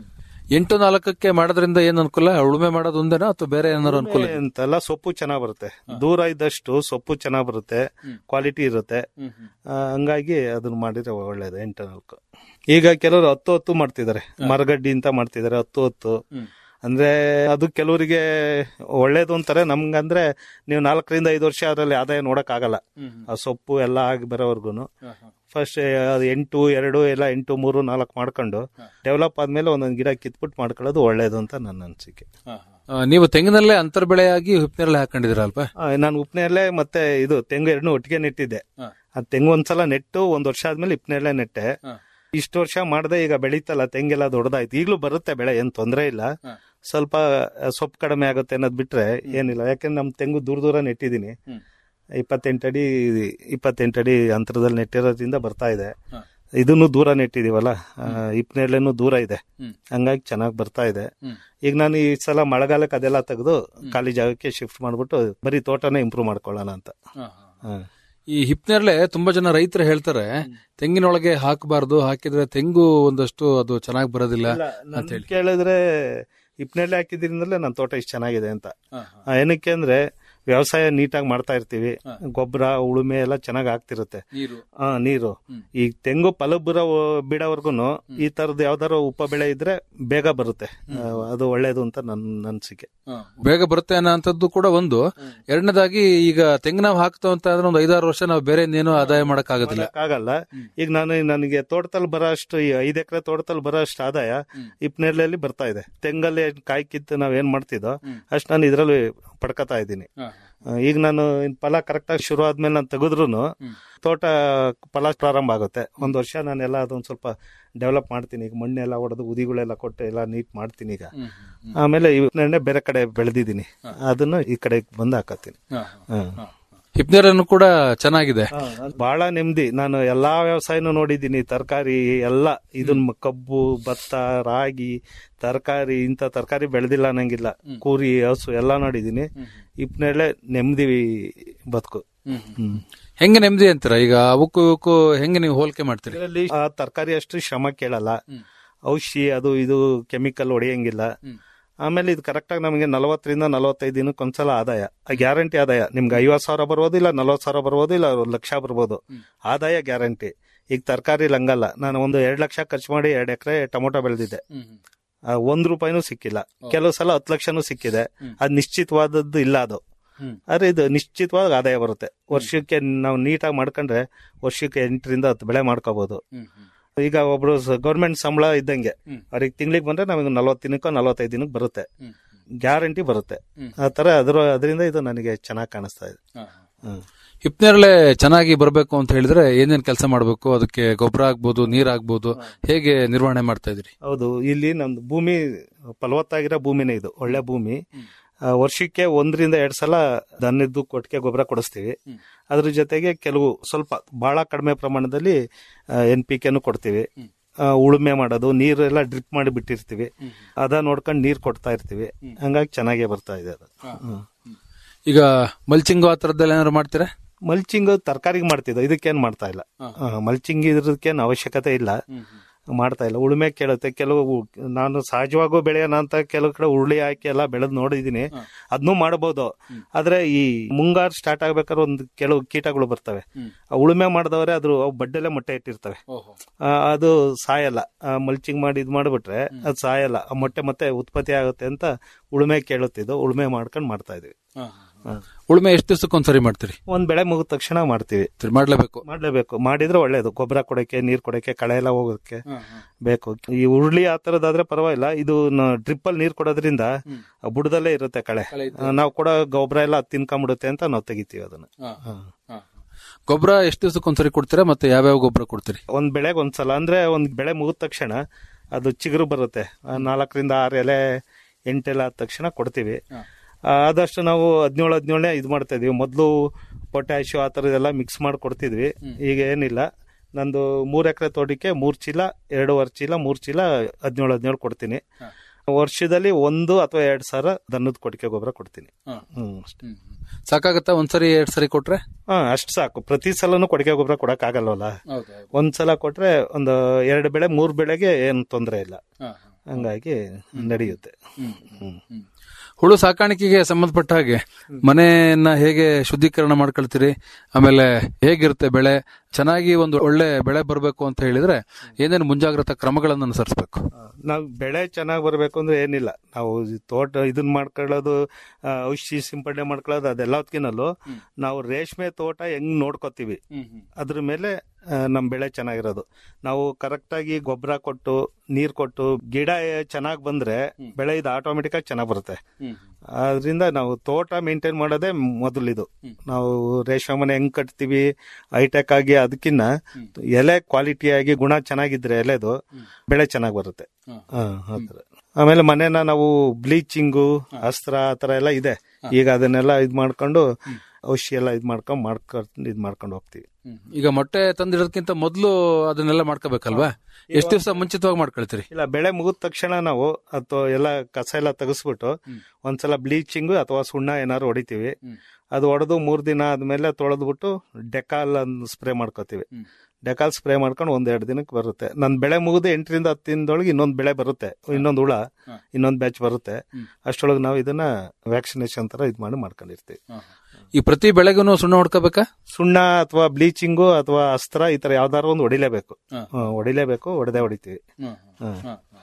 ಎಂಟು ನಾಲ್ಕಕ್ಕೆ ಮಾಡೋದ್ರಿಂದ ಏನ್ ಅನುಕೂಲ ಉಳುಮೆ ಮಾಡೋದು ಒಂದೇನಾ ಅಥವಾ ಬೇರೆ ಏನಾದ್ರು ಅನುಕೂಲ ಇದೆಯಾ? ಅಂತೆಲ್ಲ ಸೊಪ್ಪು ಚೆನ್ನಾಗ್ ಬರುತ್ತೆ ದೂರ ಇದ್ದಷ್ಟು ಸೊಪ್ಪು ಚೆನ್ನಾಗ್ ಬರುತ್ತೆ ಕ್ವಾಲಿಟಿ ಇರುತ್ತೆ ಆ, ಹಂಗಾಗಿ ಅದನ್ನ ಮಾಡಿದ್ರೆ ಒಳ್ಳೇದು ಎಂಟು ನಾಲ್ಕು ಈಗ ಕೆಲವರು ಹತ್ತು ಹತ್ತು ಮಾಡ್ತಿದ್ದಾರೆ ಮರಗಡ್ಡಿ ಅಂತ ಮಾಡ್ತಿದ್ದಾರೆ ಹತ್ತು ಹತ್ತು ಅಂದ್ರೆ ಅದು ಕೆಲವರಿಗೆ ಒಳ್ಳೇದು ಅಂತಾರೆ ನಮ್ಗಂದ್ರೆ ನೀವು ನಾಲ್ಕರಿಂದ ಐದು ವರ್ಷ ಅದರಲ್ಲಿ ಆದಾಯ ನೋಡಕ್ ಆಗಲ್ಲ ಆ ಸೊಪ್ಪು ಎಲ್ಲ ಆಗಿ ಬರೋವರ್ಗುನು ಫಸ್ಟ್ ಅದು ಎಂಟು ಎರಡು ಎಲ್ಲ ಎಂಟು ಮೂರು ನಾಲ್ಕು ಮಾಡ್ಕೊಂಡು ಡೆವಲಪ್ ಆದ್ಮೇಲೆ ಒಂದೊಂದು ಗಿಡ ಕಿತ್ಬಿಟ್ಟು ಮಾಡ್ಕೊಳ್ಳೋದು ಒಳ್ಳೇದು ಅಂತ ನನ್ನ ಅನಿಸಿಕೆ ಆ, ನೀವು ತೆಂಗಿನಲ್ಲೇ ಅಂತರ್ ಬೆಳೆಯಾಗಿ ಹಿಪ್ನೇರಳೆ ಹಾಕೊಂಡಿದ್ದೀರಾ ಅಲ್ಪ ನಾನು ಉಪ್ನೆರಳೆ ಮತ್ತೆ ಇದು ತೆಂಗು ಎರಡನ್ನೂ ಒಟ್ಟಿಗೆ ನೆಟ್ಟಿದ್ದೆ ಆ ತೆಂಗು ಒಂದ್ಸಲ ನೆಟ್ಟು ಒಂದ್ ವರ್ಷ ಆದ್ಮೇಲೆ ಉಪ್ನೆರಳೆ ನೆಟ್ಟೆ ಇಷ್ಟು ವರ್ಷ ಮಾಡದೆ ಈಗ ಬೆಳೀತಲ್ಲ ತೆಂಗೆಲ್ಲ ದೊಡ್ಡದಾಯ್ತು ಈಗಲೂ ಬರುತ್ತೆ ಬೆಳೆ ಏನ್ ತೊಂದರೆ ಇಲ್ಲ ಸ್ವಲ್ಪ ಆ, ಸೊಪ್ಪು ಕಡಿಮೆ ಆಗುತ್ತೆ ಅನ್ನೋದ್ ಬಿಟ್ರೆ ಏನಿಲ್ಲ ಯಾಕಂದ್ರೆ ನಮ್ ತೆಂಗು ದೂರ ದೂರ ನೆಟ್ಟಿದ್ದೀನಿ ಇಪ್ಪತ್ತೆಂಟಡಿ ಇಪ್ಪತ್ತೆಂಟಡಿ ಅಂತರದಲ್ಲಿ ನೆಟ್ಟಿರೋದ್ರಿಂದ ಬರ್ತಾ ಇದೆ ಇದನ್ನು ದೂರ ನೆಟ್ಟಿದೀವಲ್ಲ ಇಪ್ನೆರಳೆನೂ ದೂರ ಇದೆ ಹಂಗಾಗಿ ಚೆನ್ನಾಗಿ ಬರ್ತಾ ಇದೆ ಈಗ ನಾನು ಈ ಸಲ ಮಳೆಗಾಲಕ್ಕೆ ಅದೆಲ್ಲ ತೆಗೆದು ಖಾಲಿ ಜಾಗಕ್ಕೆ ಶಿಫ್ಟ್ ಮಾಡ್ಬಿಟ್ಟು ಬರೀ ತೋಟನೇ ಇಂಪ್ರೂವ್ ಮಾಡ್ಕೊಳ್ಳೋಣ ಅಂತ ಹ. ಈ ಹಿಪ್ನೇರಳೆ ತುಂಬಾ ಜನ ರೈತರು ಹೇಳ್ತಾರೆ ತೆಂಗಿನೊಳಗೆ ಹಾಕಬಾರ್ದು ಹಾಕಿದ್ರೆ ತೆಂಗು ಒಂದಷ್ಟು ಅದು ಚೆನ್ನಾಗಿ ಬರೋದಿಲ್ಲ ಅಂತ ನನ್ ಹೇಳಿ ಕೇಳಿದ್ರೆ ಇಪ್ನೆರಳೆ ಹಾಕಿದ್ರಿಂದಲೇ ನನ್ನ ತೋಟ ಇಷ್ಟು ಚೆನ್ನಾಗಿದೆ ಅಂತ ಆ, ಏನಕ್ಕೆ ಅಂದ್ರೆ ವ್ಯವಸಾಯ ನೀಟಾಗಿ ಮಾಡ್ತಾ ಇರ್ತೀವಿ ಗೊಬ್ಬರ ಉಳುಮೆ ಎಲ್ಲ ಚೆನ್ನಾಗಿ ಆಗ್ತಿರುತ್ತೆ ಆ, ನೀರು ಈ ತೆಂಗು ಫಲಬುರ ಬಿಡೋವರ್ಗುನು ಈ ತರದ್ ಯಾವ್ದಾರ ಉಪ ಬೆಳೆ ಇದ್ರೆ ಬೇಗ ಬರುತ್ತೆ ಆ, ಅದು ಒಳ್ಳೇದು ಅಂತ ನನ್ನ ಅನ್ಸಿಕೆ ಬೇಗ ಬರುತ್ತೆ ಅನ್ನೋ ಅಂತದ್ದು ಕೂಡ ಒಂದು ಎರಡನೇದಾಗಿ ಈಗ ತೆಂಗು ನಾವು ಹಾಕ್ತಾವ ಅಂತ ಅಂದ್ರೆ ಒಂದು ಐದಾರು ವರ್ಷ ನಾವು ಬೇರೆ ಇನ್ನೇನು ಆದಾಯ ಮಾಡಕ್ ಆಗೋದಿಲ್ಲ ಆಗಲ್ಲ ಈಗ ನಾನು ನನಗೆ ತೋಟದಲ್ಲಿ ಬರೋ ಅಷ್ಟು ಈ ಐದ್ ಎಕರೆ ತೋಟದಲ್ಲಿ ಬರೋ ಅಷ್ಟು ಆದಾಯ ಇಪ್ನೆರಳೆಯಲ್ಲಿ ಬರ್ತಾ ಇದೆ ತೆಂಗಲ್ಲಿ ಕಾಯಿ ಕಿತ್ತು ನಾವ್ ಏನ್ ಮಾಡ್ತಿದ್ದೋ ಅಷ್ಟು ನಾನು ಇದ್ರಲ್ಲಿ ಪಡ್ಕತಾ ಇದ್ದೀನಿ ಆ, ಈಗ ನಾನು ಇನ್ ಫಲ ಕರೆಕ್ಟ್ ಆಗಿ ಶುರು ಆದ್ಮೇಲೆ ನಾನು ತೆಗೆದ್ರು ತೋಟ ಫಲ ಪ್ರಾರಂಭ ಆಗುತ್ತೆ ಒಂದ್ ವರ್ಷ ನಾನೆಲ್ಲ ಅದೊಂದ್ ಸ್ವಲ್ಪ ಡೆವಲಪ್ ಮಾಡ್ತೀನಿ ಈಗ ಮಣ್ಣೆಲ್ಲ ಹೊಡೆದು ಉದಿಗಳೆಲ್ಲ ಕೊಟ್ಟು ಎಲ್ಲ ನೀಟ್ ಮಾಡ್ತೀನಿ ಈಗ ಆಮೇಲೆ ಇವನ್ನೆಣ್ಣೆ ಬೇರೆ ಕಡೆ ಬೆಳೆದಿದ್ದೀನಿ ಅದನ್ನು ಈ ಕಡೆ ಬಂದು ಹಾಕತ್ತೀನಿ ಹ. ಹಿಪ್ನೇರನ್ನು ಕೂಡ ಚೆನ್ನಾಗಿದೆ ಬಹಳ ನೆಮ್ಮದಿ ನಾನು ಎಲ್ಲಾ ವ್ಯವಸಾಯನೂ ನೋಡಿದ್ದೀನಿ ತರಕಾರಿ ಎಲ್ಲ ಇದನ್ನ ಕಬ್ಬು ಭತ್ತ ರಾಗಿ ತರಕಾರಿ ಇಂಥ ತರಕಾರಿ ಬೆಳೆದಿಲ್ಲ ಅನ್ನಂಗಿಲ್ಲ ಕೂರಿ ಹಸು ಎಲ್ಲ ನೋಡಿದ್ದೀನಿ ಇಪ್ನೆಳೆ ನೆಮ್ಮದಿ ಬದುಕು ಹ್ಮ್. ಹೆಂಗೆ ನೆಮ್ಮದಿ ಅಂತೀರಾ ಈಗ ಅವಕ್ಕೂ ಇವಕ್ಕೂ ಹೆಂಗೆ ನೀವು ಹೋಲಿಕೆ ಮಾಡ್ತೀರಿ ಇದರಲ್ಲಿ ಆ ತರಕಾರಿ ಅಷ್ಟು ಶ್ರಮ ಕೇಳಲ್ಲ ಔಷಧಿ ಅದು ಇದು ಕೆಮಿಕಲ್ ಹೊಡೆಯಂಗಿಲ್ಲ ಆಮೇಲೆ ಇದು ಕರೆಕ್ಟಾಗಿ ನಮಗೆ ನಲವತ್ತರಿಂದ ನಲವತ್ತೈದು ದಿನಕ್ಕೆ ಒಂದ್ಸಲ ಆದಾಯ ಗ್ಯಾರಂಟಿ ಆದಾಯ ನಿಮ್ಗೆ ಐವತ್ತು ಸಾವಿರ ಬರ್ಬೋದು ಇಲ್ಲ ನಲವತ್ತು ಸಾವಿರ ಬರ್ಬೋದು ಇಲ್ಲ ಒಂದು ಲಕ್ಷ ಬರ್ಬೋದು ಆದಾಯ ಗ್ಯಾರಂಟಿ ಈಗ ತರಕಾರಿ ಹಂಗಲ್ಲ ನಾನು ಒಂದು ಎರಡು ಲಕ್ಷ ಖರ್ಚು ಮಾಡಿ ಎರಡು ಎಕರೆ ಟೊಮೊಟೊ ಬೆಳೆದಿದ್ದೆ ಆ, ಒಂದ್ ರೂಪಾಯಿನೂ ಸಿಕ್ಕಿಲ್ಲ ಕೆಲವು ಸಲ ಹತ್ತು ಲಕ್ಷನೂ ಸಿಕ್ಕಿದೆ ಅದು ನಿಶ್ಚಿತವಾದದ್ದು ಇಲ್ಲ ಅದು ಆದ್ರೆ ಇದು ನಿಶ್ಚಿತವಾದ ಆದಾಯ ಬರುತ್ತೆ ವರ್ಷಕ್ಕೆ ನಾವು ನೀಟಾಗಿ ಮಾಡ್ಕೊಂಡ್ರೆ ವರ್ಷಕ್ಕೆ ಎಂಟರಿಂದ ಹತ್ತು ಬೆಳೆ ಮಾಡ್ಕೋಬಹುದು ಈಗ ಒಬ್ರು ಗೌರ್ಮೆಂಟ್ ಸಂಬಳ ಇದ್ದಂಗೆ ಅವ್ರಿಗೆ ತಿಂಗಳಿಗೆ ಬಂದ್ರೆ ನಮಗೆ ನಲವತ್ತು ದಿನಕ್ಕೋ ನಲವತ್ತೈದು ದಿನಕ್ಕೆ ಬರುತ್ತೆ ಗ್ಯಾರಂಟಿ ಬರುತ್ತೆ ಆ ತರ ಅದ್ರ ಅದರಿಂದ ಇದು ನನಗೆ ಚೆನ್ನಾಗಿ ಕಾಣಿಸ್ತಾ ಇದೆ ಹ್ಮ್. ಹಿಪ್ನೇರಳೆ ಚೆನ್ನಾಗಿ ಬರಬೇಕು ಅಂತ ಹೇಳಿದ್ರೆ ಏನೇನ್ ಕೆಲಸ ಮಾಡಬೇಕು ಅದಕ್ಕೆ ಗೊಬ್ಬರ ಆಗ್ಬೋದು ನೀರ್ ಆಗ್ಬೋದು ಹೇಗೆ ನಿರ್ವಹಣೆ ಮಾಡ್ತಾ ಇದ್ರಿ ಹೌದು ಇಲ್ಲಿ ನಮ್ದು ಭೂಮಿ ಫಲವತ್ತಾಗಿರೋ ಭೂಮಿನೇ ಇದು ಒಳ್ಳೆ ಭೂಮಿ ಆ, ವರ್ಷಕ್ಕೆ ಒಂದರಿಂದ ಎರಡ್ ಸಲ ದನದ್ದು ಕೊಟ್ಟಿಗೆ ಗೊಬ್ಬರ ಕೊಡಿಸ್ತೀವಿ ಅದ್ರ ಜೊತೆಗೆ ಕೆಲವು ಸ್ವಲ್ಪ ಬಹಳ ಕಡಿಮೆ ಪ್ರಮಾಣದಲ್ಲಿ ಎನ್ ಪಿ ಕೆನು ಕೊಡ್ತೀವಿ ಆ, ಉಳುಮೆ ಮಾಡೋದು ನೀರೆಲ್ಲ ಡ್ರಿಪ್ ಮಾಡಿ ಬಿಟ್ಟಿರ್ತೀವಿ ಅದ ನೋಡ್ಕೊಂಡು ನೀರ್ ಕೊಡ್ತಾ ಇರ್ತೀವಿ ಹಂಗಾಗಿ ಚೆನ್ನಾಗೇ ಬರ್ತಾ ಇದೆ ಅದು ಹ್ಮ್. ಈಗ ಮಲ್ಚಿಂಗ್ ಆ ತರದ್ದೆಲ್ಲ ಏನಾದ್ರು ಮಾಡ್ತೀರಾ ಮಲ್ಚಿಂಗ್ ತರಕಾರಿಗೆ ಮಾಡ್ತಿದ್ದ ಇದಕ್ಕೇನ್ ಮಾಡ್ತಾ ಇಲ್ಲ ಮಲ್ಚಿಂಗ್ ಇದ್ರದಕ್ಕೇನು ಅವಶ್ಯಕತೆ ಇಲ್ಲ ಮಾಡ್ತಾ ಇಲ್ಲ ಉಳುಮೆ ಕೇಳುತ್ತೆ ಕೆಲವು ನಾನು ಸಹಜವಾಗೂ ಬೆಳೆಯೋಣ ಅಂತ ಕೆಲವು ಕಡೆ ಉರುಳಿ ಹಾಕಿ ಎಲ್ಲ ಬೆಳೆದ್ ನೋಡಿದೀನಿ ಅದನ್ನೂ ಮಾಡಬಹುದು ಆದ್ರೆ ಈ ಮುಂಗಾರು ಸ್ಟಾರ್ಟ್ ಆಗ್ಬೇಕಾದ್ರೆ ಒಂದು ಕೆಲವು ಕೀಟಗಳು ಬರ್ತವೆ ಆ ಉಳುಮೆ ಮಾಡಿದವರೆ ಅದ್ರ ಅವು ಬಡ್ಡೆಲೆ ಮೊಟ್ಟೆ ಇಟ್ಟಿರ್ತವೆ ಆ, ಅದು ಸಾಯಲ್ಲ ಮಲ್ಚಿಂಗ್ ಮಾಡಿ ಇದ್ ಮಾಡ್ಬಿಟ್ರೆ ಅದು ಸಾಯಲ್ಲ ಆ ಮೊಟ್ಟೆ ಮತ್ತೆ ಉತ್ಪತ್ತಿ ಆಗುತ್ತೆ ಅಂತ ಉಳುಮೆ ಕೇಳುತ್ತಿದ್ದು ಉಳುಮೆ ಮಾಡ್ಕೊಂಡು ಮಾಡ್ತಾ ಇದೀವಿ ಉಳುಮೆ ಎಷ್ಟು ದಿವಸಕ್ಕೊಂದ್ಸರಿ ಮಾಡ್ತೀರಿ ಒಂದ್ ಬೆಳೆ ಮುಗಿದ ತಕ್ಷಣ ಮಾಡ್ತೀವಿ ಮಾಡ್ಲೇಬೇಕು ಮಾಡ್ಲೇಬೇಕು ಮಾಡಿದ್ರೆ ಒಳ್ಳೇದು ಗೊಬ್ಬರ ಕೊಡಕ್ಕೆ ನೀರ್ ಕೊಡಕ್ಕೆ ಕಳೆ ಎಲ್ಲ ಹೋಗೋದಕ್ಕೆ ಬೇಕು ಈ ಉರುಳಿ ಆ ತರದಾದ್ರೆ ಪರವಾಗಿಲ್ಲ ಇದು ಡ್ರಿಪ್ ಅಲ್ಲಿ ನೀರ್ ಕೊಡೋದ್ರಿಂದ ಆ ಬುಡದಲ್ಲೇ ಇರುತ್ತೆ ಕಳೆ ನಾವು ಕೊಡೋ ಗೊಬ್ಬರ ಎಲ್ಲ ಅದ್ ತಿನ್ಕೊಂಬಿಡುತ್ತೆ ಅಂತ ನಾವು ತೆಗಿತೀವಿ ಅದನ್ನ ಹ. ಗೊಬ್ಬರ ಎಷ್ಟು ದಿವಸಕ್ಕೊಂದ್ಸರಿ ಕೊಡ್ತೀರಾ ಮತ್ತೆ ಯಾವ್ಯಾವ ಗೊಬ್ಬರ ಕೊಡ್ತೀರಿ ಒಂದ್ ಬೆಳೆಗೆ ಒಂದ್ಸಲ ಅಂದ್ರೆ ಒಂದ್ ಬೆಳೆ ಮುಗಿದ ತಕ್ಷಣ ಅದು ಚಿಗುರು ಬರುತ್ತೆ ಆ ನಾಲ್ಕರಿಂದ ಆರು ಎಲೆ ಎಂಟೆಲೆ ಆದ ತಕ್ಷಣ ಕೊಡ್ತೀವಿ ಆ, ಆದಷ್ಟು ನಾವು ಹದಿನೇಳು ಹದಿನೇಳನೇ ಇದು ಮಾಡ್ತಾ ಇದೀವಿ ಮೊದಲು ಪೊಟ್ಯಾಶಿಯೋ ಆ ಥರದ್ದೆಲ್ಲ ಮಿಕ್ಸ್ ಮಾಡಿ ಕೊಡ್ತಿದ್ವಿ ಈಗ ಏನಿಲ್ಲ ನಂದು ಮೂರ್ ಎಕರೆ ತೋಟಕ್ಕೆ ಮೂರ್ ಚೀಲ ಎರಡೂವರೆ ಚೀಲ ಮೂರ್ ಚೀಲ ಹದಿನೇಳು ಹದಿನೇಳು ಕೊಡ್ತೀನಿ ವರ್ಷದಲ್ಲಿ ಒಂದು ಅಥವಾ ಎರಡ್ ಸಾವಿರ ದನದ ಕೊಟ್ಟಿಗೆ ಗೊಬ್ಬರ ಕೊಡ್ತೀನಿ ಹ್ಮ್ ಅಷ್ಟೇ ಸಾಕಾಗತ್ತಾ ಒಂದ್ಸರಿ ಎರಡ್ ಸರಿ ಕೊಟ್ರೆ ಹಾ ಅಷ್ಟು ಸಾಕು ಪ್ರತಿ ಸಲನು ಕೊಟ್ಟಿಗೆ ಗೊಬ್ಬರ ಕೊಡಕ್ ಆಗಲ್ವಲ್ಲ ಒಂದ್ಸಲ ಕೊಟ್ರೆ ಒಂದು ಎರಡು ಬೆಳೆ ಮೂರ್ ಬೆಳೆಗೆ ಏನು ತೊಂದರೆ ಇಲ್ಲ ಹಂಗಾಗಿ ನಡೆಯುತ್ತೆ ಹ್ಮ್. ಹುಳು ಸಾಕಾಣಿಕೆಗೆ ಸಂಬಂಧಪಟ್ಟ ಹಾಗೆ ಮನೆಯನ್ನ ಹೇಗೆ ಶುದ್ಧೀಕರಣ ಮಾಡ್ಕೊಳ್ತೀರಿ ಆಮೇಲೆ ಹೇಗಿರುತ್ತೆ ಬೆಳೆ ಚೆನ್ನಾಗಿ ಒಂದು ಒಳ್ಳೆ ಬೆಳೆ ಬರಬೇಕು ಅಂತ ಹೇಳಿದ್ರೆ ಏನೇನು ಮುಂಜಾಗ್ರತಾ ಕ್ರಮಗಳನ್ನು ಅನುಸರಿಸಬೇಕು ನಾವ್ ಬೆಳೆ ಚೆನ್ನಾಗಿ ಬರ್ಬೇಕು ಅಂದ್ರೆ ಏನಿಲ್ಲ ನಾವು ಈ ತೋಟ ಇದನ್ನ ಮಾಡ್ಕೊಳ್ಳೋದು ಆ, ಔಷಧಿ ಸಿಂಪಡಣೆ ಮಾಡ್ಕೊಳ್ಳೋದು ಅದೆಲ್ಲದಕ್ಕಿನಲ್ಲೂ ನಾವು ರೇಷ್ಮೆ ತೋಟ ಹೆಂಗ್ ನೋಡ್ಕೋತೀವಿ ಅದ್ರ ಮೇಲೆ ಆ, ನಮ್ ಬೆಳೆ ಚೆನ್ನಾಗಿರೋದು ನಾವು ಕರೆಕ್ಟ್ ಆಗಿ ಗೊಬ್ಬರ ಕೊಟ್ಟು ನೀರ್ ಕೊಟ್ಟು ಗಿಡ ಚೆನ್ನಾಗಿ ಬಂದ್ರೆ ಬೆಳೆ ಇದು ಆಟೋಮೆಟಿಕ್ ಆಗಿ ಚೆನ್ನಾಗಿ ಬರುತ್ತೆ ಅದರಿಂದ ನಾವು ತೋಟ ಮೇಂಟೈನ್ ಮಾಡೋದೇ ಮೊದಲಿದು ನಾವು ರೇಷ್ಮೆ ಮನೆ ಹೆಂಗ್ ಕಟ್ತೀವಿ ಹೈಟೆಕ್ ಆಗಿ ಅದಕ್ಕಿನ್ನ ಎಲೆ ಕ್ವಾಲಿಟಿಯಾಗಿ ಗುಣ ಚೆನ್ನಾಗಿದ್ರೆ ಎಲೆದು ಬೆಳೆ ಚೆನ್ನಾಗಿ ಬರುತ್ತೆ ಹಾ, ಆ ಥರ. ಆಮೇಲೆ ಮನೆನ ನಾವು ಬ್ಲೀಚಿಂಗು ಅಸ್ತ್ರ ಆ ತರ ಎಲ್ಲ ಇದೆ ಈಗ ಅದನ್ನೆಲ್ಲ ಇದ್ ಮಾಡ್ಕೊಂಡು ಔಷಧಿ ಎಲ್ಲ ಇದ್ ಮಾಡ್ಕೊಂಡು ಮಾಡ್ಕೊಂಡು ಇದ್ ಮಾಡ್ಕೊಂಡು ಹೋಗ್ತೀವಿ ಈಗ ಮೊಟ್ಟೆ ತಂದಿಡೋದಕ್ಕಿಂತ ಮೊದಲು ಅದನ್ನೆಲ್ಲ ಮಾಡ್ಕೋಬೇಕಲ್ವಾ ಎಷ್ಟು ದಿವಸ ಮುಂಚಿತವಾಗಿ ಮಾಡ್ಕೊಳ್ತೀರಿ ಇಲ್ಲ ಬೆಳೆ ಮುಗಿದ ತಕ್ಷಣ ನಾವು ಅಥವಾ ಎಲ್ಲ ಕಸ ಎಲ್ಲ ತೆಗೆಸ್ಬಿಟ್ಟು ಒಂದ್ಸಲ ಬ್ಲೀಚಿಂಗ್ ಅಥವಾ ಸುಣ್ಣ ಏನಾದ್ರು ಹೊಡಿತೀವಿ ಅದು ಹೊಡೆದು ಮೂರ್ ದಿನ ಆದ್ಮೇಲೆ ತೊಳೆದ್ಬಿಟ್ಟು ಡೆಕಾಲ್ ಸ್ಪ್ರೇ ಮಾಡ್ಕೋತೀವಿ ಡೆಕಾಲ್ ಸ್ಪ್ರೇ ಮಾಡ್ಕೊಂಡು ಒಂದ್ ಎರಡು ದಿನಕ್ಕೆ ಬರುತ್ತೆ ನನ್ ಬೆಳೆ ಮುಗಿದು ಎಂಟರಿಂದ ಹತ್ತು ದಿನದೊಳಗೆ ಇನ್ನೊಂದ್ ಬೆಳೆ ಬರುತ್ತೆ ಇನ್ನೊಂದ್ ಹುಳ ಇನ್ನೊಂದ್ ಬ್ಯಾಚ್ ಬರುತ್ತೆ ಅಷ್ಟೊಳಗೆ ನಾವು ಇದನ್ನ ವ್ಯಾಕ್ಸಿನೇಷನ್ ತರ ಇದ್ ಮಾಡಿ ಮಾಡ್ಕೊಂಡಿರ್ತೀವಿ ಈ ಪ್ರತಿ ಬೆಳೆಗೂ ಸುಣ್ಣ ಹೊಡ್ಕೋಬೇಕಾ ಸುಣ್ಣ ಅಥವಾ ಬ್ಲೀಚಿಂಗು ಅಥವಾ ಅಸ್ತ್ರ ಈ ತರ ಯಾವ್ದಾರು ಒಂದು ಹೊಡಿಲೇಬೇಕು ಹ್ಮ್, ಹೊಡಿಲೇಬೇಕು ಹೊಡೆದೇ ಹೊಡಿತೀವಿ ಹ್ಮ್.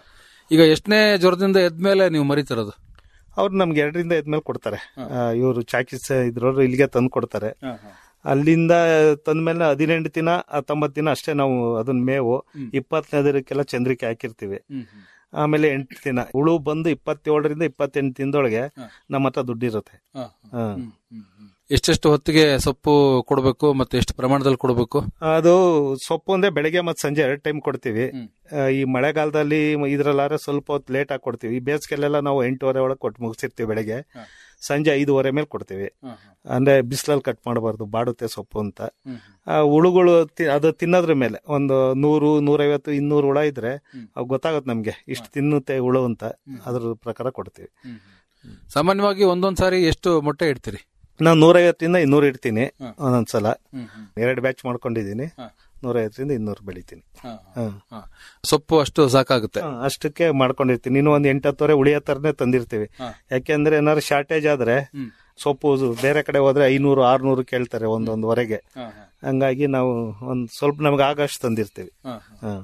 ಈಗ ಎಷ್ಟನೇ ಜ್ವರದಿಂದ ಎದ್ಮೇಲೆ ನೀವು ಮರಿತಿರೋದು ಅವ್ರು ನಮ್ಗೆ ಎರಡರಿಂದ ಎದ್ಮೇಲೆ ಕೊಡ್ತಾರೆ ಇವರು ಚಾಕಿಸ್ ಇದ್ರವ್ರು ಇಲ್ಲಿಗೆ ತಂದು ಕೊಡ್ತಾರೆ ಅಲ್ಲಿಂದ ತಂದ್ಮೇಲೆ ಹದಿನೆಂಟು ದಿನ ಹತ್ತೊಂಬತ್ತು ದಿನ ಅಷ್ಟೇ ನಾವು ಅದನ್ನ ಮೇವು ಇಪ್ಪತ್ತನೇ ದಿನಕ್ಕೆಲ್ಲ ಚಂದ್ರಿಕೆ ಹಾಕಿರ್ತೀವಿ ಆಮೇಲೆ ಎಂಟು ದಿನ ಹುಳು ಬಂದು ಇಪ್ಪತ್ತೇಳರಿಂದ ಇಪ್ಪತ್ತೆಂಟು ದಿನದೊಳಗೆ ನಮ್ಮ ಹತ್ರ ದುಡ್ಡಿರುತ್ತೆ ಹಾ. ಎಷ್ಟೆಷ್ಟು ಹೊತ್ತಿಗೆ ಸೊಪ್ಪು ಕೊಡಬೇಕು ಮತ್ತೆ ಎಷ್ಟು ಪ್ರಮಾಣದಲ್ಲಿ ಕೊಡಬೇಕು ಅದು ಸೊಪ್ಪು ಅಂದ್ರೆ ಬೆಳಗ್ಗೆ ಮತ್ತೆ ಸಂಜೆ ಎರಡು ಟೈಮ್ ಕೊಡ್ತೀವಿ ಆ, ಈ ಮಳೆಗಾಲದಲ್ಲಿ ಇದ್ರಲ್ಲಾದ್ರೆ ಸ್ವಲ್ಪ ಹೊತ್ತು ಲೇಟ್ ಆಗಿ ಕೊಡ್ತೀವಿ ಈ ಬೇಸಿಗೆಲೆಲ್ಲ ನಾವು ಎಂಟೂವರೆ ಒಳಗೆ ಕೊಟ್ಟು ಮುಗಿಸಿರ್ತೀವಿ ಬೆಳಗ್ಗೆ ಸಂಜೆ ಐದೂವರೆ ಮೇಲೆ ಕೊಡ್ತೀವಿ ಅಂದ್ರೆ ಬಿಸಿಲಲ್ಲಿ ಕಟ್ ಮಾಡಬಾರ್ದು ಬಾಡುತ್ತೆ ಸೊಪ್ಪು ಅಂತ ಆ, ಹುಳುಗಳು ತಿ- ಅದು ತಿನ್ನೋದ್ರ ಮೇಲೆ ಒಂದು ನೂರು ನೂರೈವತ್ತು ಇನ್ನೂರು ಹುಳ ಇದ್ರೆ ಅವು ಗೊತ್ತಾಗುತ್ತೆ ನಮ್ಗೆ ಇಷ್ಟು ತಿನ್ನುತ್ತೆ ಹುಳು ಅಂತ ಅದ್ರ ಪ್ರಕಾರ ಕೊಡ್ತೀವಿ ಸಾಮಾನ್ಯವಾಗಿ ಒಂದೊಂದ್ ಸಾರಿ ಎಷ್ಟು ಮೊಟ್ಟೆ ಇಡ್ತೀರಿ ನಾವು ನೂರೈವತ್ತರಿಂದ ಇನ್ನೂರು ಇಡ್ತೀನಿ ಒಂದೊಂದ್ಸಲ ಎರಡು ಬ್ಯಾಚ್ ಮಾಡ್ಕೊಂಡಿದ್ದೀನಿ ನೂರೈವತ್ತರಿಂದ ಇನ್ನೂರು ಬೆಳಿತೀನಿ ಹಾ. ಸೊಪ್ಪು ಅಷ್ಟು ಸಾಕಾಗುತ್ತೆ ಹಾ, ಅಷ್ಟಕ್ಕೆ ಮಾಡ್ಕೊಂಡಿರ್ತೀನಿ ಇನ್ನು ಒಂದ್ ಎಂಟತ್ತುವರೆ ಉಳಿಯೋ ತರನೇ ತಂದಿರ್ತೀವಿ ಯಾಕೆಂದ್ರೆ ಏನಾದ್ರು ಶಾರ್ಟೇಜ್ ಆದ್ರೆ ಸೊಪ್ಪು ಬೇರೆ ಕಡೆ ಹೋದ್ರೆ ಐನೂರು ಆರ್ನೂರು ಕೇಳ್ತಾರೆ ಒಂದೊಂದುವರೆಗೆ ಹಂಗಾಗಿ ನಾವು ಒಂದ್ ಸ್ವಲ್ಪ ನಮ್ಗೆ ಆಗಷ್ಟು ತಂದಿರ್ತೀವಿ ಹಾ.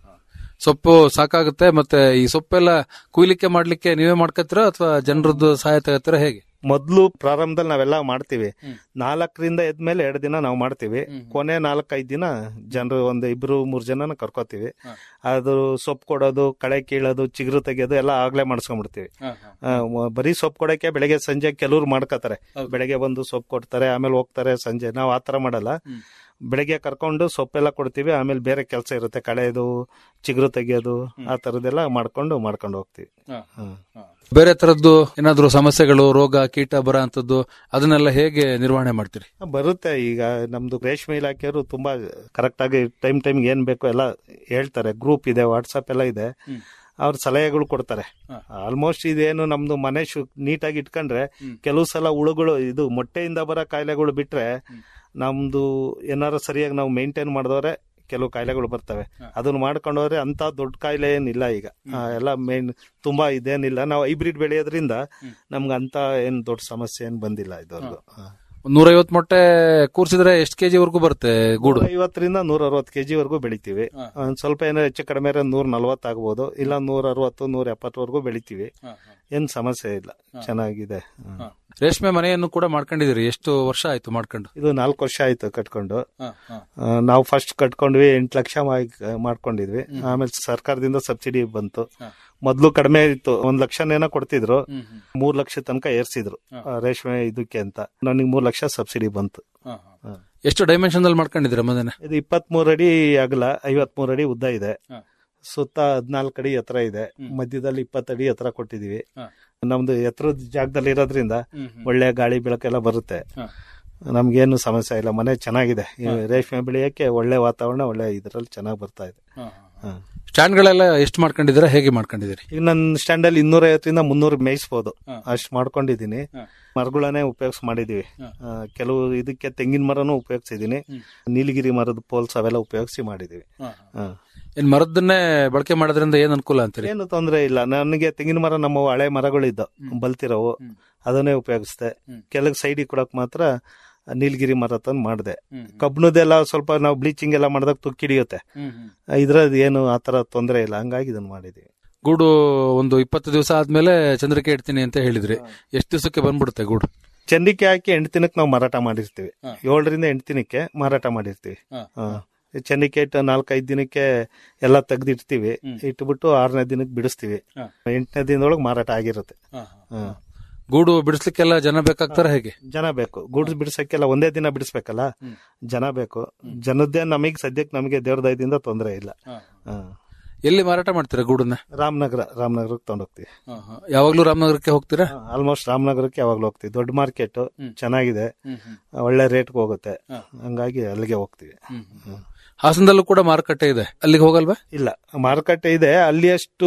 ಸೊಪ್ಪು ಸಾಕಾಗುತ್ತೆ ಮತ್ತೆ ಈ ಸೊಪ್ಪೆಲ್ಲ ಕುಯ್ಲಿಕ್ಕೆ ಮಾಡ್ಲಿಕ್ಕೆ ನೀವೇ ಮಾಡ್ಕತ್ತೀರಾ ಅಥವಾ ಜನರದ್ದು ಸಹಾಯ ತಗತ್ತೀರಾ ಹೇಗೆ ಮೊದ್ಲು ಪ್ರಾರಂಭದಲ್ಲಿ ನಾವೆಲ್ಲ ಮಾಡ್ತೀವಿ ನಾಲ್ಕರಿಂದ ಎದ್ಮೇಲೆ ಎರಡು ದಿನ ನಾವು ಮಾಡ್ತೀವಿ ಕೊನೆ ನಾಲ್ಕೈದು ದಿನ ಜನರು ಒಂದು ಇಬ್ರು ಮೂರ್ ಜನನ ಕರ್ಕೋತೀವಿ ಅದು ಸೊಪ್ಪು ಕೊಡೋದು ಕಳೆ ಕೀಳೋದು ಚಿಗುರು ತೆಗೆಯೋದು ಎಲ್ಲ ಆಗ್ಲೇ ಮಾಡಿಸ್ಕೊಂಡ್ಬಿಡ್ತೀವಿ ಆ, ಮ- ಬರೀ ಸೊಪ್ಪು ಕೊಡಕ್ಕೆ ಬೆಳಗ್ಗೆ ಸಂಜೆ ಕೆಲವ್ರು ಮಾಡ್ಕೋತಾರೆ ಬೆಳಗ್ಗೆ ಬಂದು ಸೊಪ್ಪು ಕೊಡ್ತಾರೆ ಆಮೇಲೆ ಹೋಗ್ತಾರೆ ಸಂಜೆ ನಾವು ಆತರ ಮಾಡಲ್ಲ ಬೆಳಗ್ಗೆ ಕರ್ಕೊಂಡು ಸೊಪ್ಪೆಲ್ಲ ಕೊಡ್ತೀವಿ ಆಮೇಲೆ ಬೇರೆ ಕೆಲಸ ಇರುತ್ತೆ ಕಳೆಯೋದು ಚಿಗುರು ತೆಗೆಯೋದು ಆ ತರದೆಲ್ಲ ಮಾಡ್ಕೊಂಡು ಮಾಡ್ಕೊಂಡು ಹೋಗ್ತೀವಿ ಹ್ಮ್. ಬೇರೆ ತರದ್ದು ಏನಾದ್ರು ಸಮಸ್ಯೆಗಳು ರೋಗ ಕೀಟ ಬರ ಅಂತದ್ದು ಅದನ್ನೆಲ್ಲ ಹೇಗೆ ನಿರ್ವಹಣೆ ಮಾಡ್ತೀರಿ ಬರುತ್ತೆ ಈಗ ನಮ್ದು ರೇಷ್ಮೆ ಇಲಾಖೆಯವರು ತುಂಬಾ ಕರೆಕ್ಟ್ ಆಗಿ ಟೈಮ್ ಟೈಮ್ ಏನ್ ಬೇಕೋ ಎಲ್ಲ ಹೇಳ್ತಾರೆ ಗ್ರೂಪ್ ಇದೆ ವಾಟ್ಸಪ್ ಎಲ್ಲ ಇದೆ ಅವ್ರ ಸಲಹೆಗಳು ಕೊಡ್ತಾರೆ ಆಲ್ಮೋಸ್ಟ್ ಇದೇನು ನಮ್ದು ಮನೆ ಶು ನೀಟಾಗಿ ಇಟ್ಕೊಂಡ್ರೆ ಕೆಲವು ಸಲ ಹುಳುಗಳು ಇದು ಮೊಟ್ಟೆಯಿಂದ ಬರೋ ಕಾಯಿಲೆಗಳು ಬಿಟ್ರೆ ನಮ್ದು ಏನಾರು ಸರಿಯಾಗಿ ನಾವು ಮೇಂಟೈನ್ ಮಾಡಿದವ್ರೆ ಕೆಲವು ಕಾಯಿಲೆಗಳು ಬರ್ತವೆ ಅದನ್ನ ಮಾಡ್ಕೊಂಡವ್ರೆ ಅಂತ ದೊಡ್ಡ ಕಾಯಿಲೆ ಏನಿಲ್ಲ ಈಗ ಆ, ಎಲ್ಲ ಮೇನ್ ತುಂಬಾ ಇದೇನಿಲ್ಲ ನಾವು ಹೈಬ್ರಿಡ್ ಬೆಳೆಯೋದ್ರಿಂದ ನಮ್ಗೆ ಅಂತ ಏನ್ ದೊಡ್ಡ ಸಮಸ್ಯೆ ಏನ್ ಬಂದಿಲ್ಲ ಇದುವರೆಗೂ ಹಾ. ನೂರೈವತ್ ಮೊಟ್ಟೆ ಕೂರ್ಸಿದ್ರೆ ಎಷ್ಟು ಕೆಜಿ ವರೆಗೂ ಬರುತ್ತೆ ಗೂಡು ಐವತ್ತರಿಂದ ನೂರ ಅರವತ್ತು ಕೆಜಿ ವರೆಗೂ ಬೆಳಿತೀವಿ ಒಂದ್ ಸ್ವಲ್ಪ ಏನೋ ಹೆಚ್ಚು ಕಡಿಮೆ ನೂರ ನಲ್ವತ್ತು ಆಗ್ಬೋದು ಇಲ್ಲ ನೂರ ಅರವತ್ತು ನೂರ ಎಪ್ಪತ್ತವರೆಗೂ ಬೆಳಿತೀವಿ ಏನ್ ಸಮಸ್ಯೆ ಇಲ್ಲ ಚೆನ್ನಾಗಿದೆ ಹ್ಮ್. ರೇಷ್ಮೆ ಮನೆಯನ್ನು ಕೂಡ ಮಾಡ್ಕೊಂಡಿದ್ದೀರಿ ಎಷ್ಟು ವರ್ಷ ಆಯ್ತು ಮಾಡ್ಕೊಂಡು ಇದು ನಾಲ್ಕು ವರ್ಷ ಆಯ್ತು ಕಟ್ಕೊಂಡು ಆ, ನಾವು ಫಸ್ಟ್ ಕಟ್ಕೊಂಡ್ವಿ ಎಂಟು ಲಕ್ಷ ಮಾ- ಮಾಡ್ಕೊಂಡಿದ್ವಿ ಆಮೇಲೆ ಸರ್ಕಾರದಿಂದ ಸಬ್ಸಿಡಿ ಬಂತು ಮೊದ್ಲು ಕಡಿಮೆ ಇತ್ತು ಒಂದ್ ಲಕ್ಷನೇನೋ ಕೊಡ್ತಿದ್ರು ಮೂರ್ ಲಕ್ಷ ತನಕ ಏರ್ಸಿದ್ರು ಆ, ರೇಷ್ಮೆ ಇದಕ್ಕೆ ಅಂತ ನನಗೆ ಮೂರ್ ಲಕ್ಷ ಸಬ್ಸಿಡಿ ಬಂತು ಹಾ. ಎಷ್ಟು ಡೈಮೆನ್ಷನ್ ಅಲ್ಲಿ ಮಾಡ್ಕೊಂಡಿದ್ದೀರ ಮನೆನ ಇದು ಇಪ್ಪತ್ತ್ ಅಡಿ ಅಗಲ ಐವತ್ ಅಡಿ ಉದ್ದ ಇದೆ ಸುತ್ತ ಹದ್ನಾಲ್ಕು ಅಡಿ ಎತ್ತರ ಇದೆ ಮಧ್ಯದಲ್ಲಿ ಇಪ್ಪತ್ತಡಿ ಎತ್ತರ ಕೊಟ್ಟಿದೀವಿ ನಮ್ದು ಎತ್ತರದ ಜಾಗದಲ್ಲಿ ಇರೋದ್ರಿಂದ ಒಳ್ಳೆ ಗಾಳಿ ಬೆಳಕೆಲ್ಲ ಬರುತ್ತೆ ನಮ್ಗೇನು ಸಮಸ್ಯೆ ಇಲ್ಲ ಮನೆ ಚೆನ್ನಾಗಿದೆ ಈ ರೇಷ್ಮೆ ಬೆಳೆಯಕ್ಕೆ ಒಳ್ಳೆ ವಾತಾವರಣ ಒಳ್ಳೆ ಇದ್ರಲ್ಲಿ ಚೆನ್ನಾಗಿ ಬರ್ತಾ ಇದೆ ಹಾ. ಸ್ಟ್ಯಾಂಡ್ ಗಳೆಲ್ಲ ಎಷ್ಟು ಮಾಡ್ಕೊಂಡಿದ್ದೀರಾ ಹೇಗೆ ಮಾಡ್ಕೊಂಡಿದ್ದೀರಿ ಈಗ ನನ್ನ ಸ್ಟ್ಯಾಂಡ್ ಅಲ್ಲಿ ಇನ್ನೂರ ಐವತ್ತರಿಂದ ಮುನ್ನೂರು ಮೇಯಿಸ್ಬೋದು ಅಷ್ಟು ಮಾಡ್ಕೊಂಡಿದ್ದೀನಿ ಮರಗಳನ್ನೇ ಉಪಯೋಗಿಸ್ ಮಾಡಿದೀವಿ ಆ, ಕೆಲವು ಇದಕ್ಕೆ ತೆಂಗಿನ ಮರನೂ ಉಪಯೋಗಿಸಿದೀನಿ ನೀಲಗಿರಿ ಮರದ ಪೋಲ್ಸ್ ಅವೆಲ್ಲ ಉಪಯೋಗಿಸಿ ಮಾಡಿದೀವಿ ಹಾ. ಇನ್ ಮರದನ್ನೇ ಬಳಕೆ ಮಾಡೋದ್ರಿಂದ ಏನ್ ಅನುಕೂಲ ಅಂತೀರಿ ಏನು ತೊಂದರೆ ಇಲ್ಲ ನನಗೆ ತೆಂಗಿನ ಮರ ನಮ್ಮ ಹಳೆ ಮರಗಳಿದ್ದು ಬಲ್ತಿರೋವು ಅದನ್ನೇ ಉಪಯೋಗಿಸ್ದೆ ಕೆಲವು ಸೈಡಿಗೆ ಕೊಡಕ್ ಮಾತ್ರ ನೀಲಗಿರಿ ಮರ ತಂದು ಮಾಡಿದೆ ಕಬ್ಣದೆಲ್ಲ ಸ್ವಲ್ಪ ನಾವು ಬ್ಲೀಚಿಂಗ್ ಎಲ್ಲ ಮಾಡಿದಾಗ ತುಕ್ಕಿಡಿಯುತ್ತೆ ಇದ್ರದ್ದು ಏನು ಆತರ ತೊಂದರೆ ಇಲ್ಲ ಹಂಗಾಗಿ ಇದನ್ನ ಮಾಡಿದೀವಿ ಗೂಡು ಒಂದು ಇಪ್ಪತ್ತು ದಿವಸ ಆದ್ಮೇಲೆ ಚಂದ್ರಿಕೆ ಇಡ್ತೀನಿ ಅಂತ ಹೇಳಿದ್ರಿ ಎಷ್ಟು ದಿವಸಕ್ಕೆ ಬಂದ್ಬಿಡುತ್ತೆ ಗೂಡು ಚಂದಿಕೆ ಹಾಕಿ ಎಂಟು ದಿನಕ್ಕೆ ನಾವು ಮಾರಾಟ ಮಾಡಿರ್ತೀವಿ ಏಳರಿಂದ ಎಂಟು ದಿನಕ್ಕೆ ಮಾರಾಟ ಮಾಡಿರ್ತೀವಿ ಹಾ. ಈ ಚಂದಿಕೆ ಇಟ್ಟು ನಾಲ್ಕೈದು ದಿನಕ್ಕೆ ಎಲ್ಲ ತೆಗ್ದಿಡ್ತೀವಿ ಇಟ್ಬಿಟ್ಟು ಆರನೇ ದಿನಕ್ಕೆ ಬಿಡಿಸ್ತೀವಿ ಎಂಟನೇ ದಿನದೊಳಗೆ ಮಾರಾಟ ಆಗಿರುತ್ತೆ ಹಾ. ಗೂಡು ಬಿಡಿಸ್ಲಿಕ್ಕೆಲ್ಲ ಜನ ಬೇಕಾಗ್ತಾರ ಹೇಗೆ ಜನ ಬೇಕು ಗೂಡ್ಸ್ ಬಿಡಿಸಕ್ಕೆಲ್ಲ ಒಂದೇ ದಿನ ಬಿಡಿಸ್ಬೇಕಲ್ಲ ಜನ ಬೇಕು ಜನದ್ದೇ ನಮಗೆ ಸದ್ಯಕ್ಕೆ ನಮಗೆ ದೇವ್ರ ದಯದಿಂದ ತೊಂದರೆ ಇಲ್ಲ ಹಾ. ಎಲ್ಲಿ ಮಾರಾಟ ಮಾಡ್ತೀರಾ ಗೂಡನ್ನ ರಾಮನಗರ ರಾಮನಗರಕ್ಕೆ ತಗೊಂಡೋಗ್ತೀವಿ ಯಾವಾಗ್ಲೂ ರಾಮನಗರಕ್ಕೆ ಹೋಗ್ತೀರಾ ಆಲ್ಮೋಸ್ಟ್ ರಾಮನಗರಕ್ಕೆ ಯಾವಾಗ್ಲೂ ಹೋಗ್ತೀವಿ ದೊಡ್ಡ ಮಾರ್ಕೆಟ್ ಚೆನ್ನಾಗಿದೆ ಒಳ್ಳೆ ರೇಟ್ಗೆ ಹೋಗುತ್ತೆ ಹಂಗಾಗಿ ಅಲ್ಲಿಗೆ ಹೋಗ್ತೀವಿ ಹ್ಮ್. ಹಾಸನದಲ್ಲೂ ಕೂಡ ಮಾರುಕಟ್ಟೆ ಇದೆ ಅಲ್ಲಿಗೆ ಹೋಗಲ್ವಾ ಇಲ್ಲ ಮಾರುಕಟ್ಟೆ ಇದೆ ಅಲ್ಲಿ ಅಷ್ಟು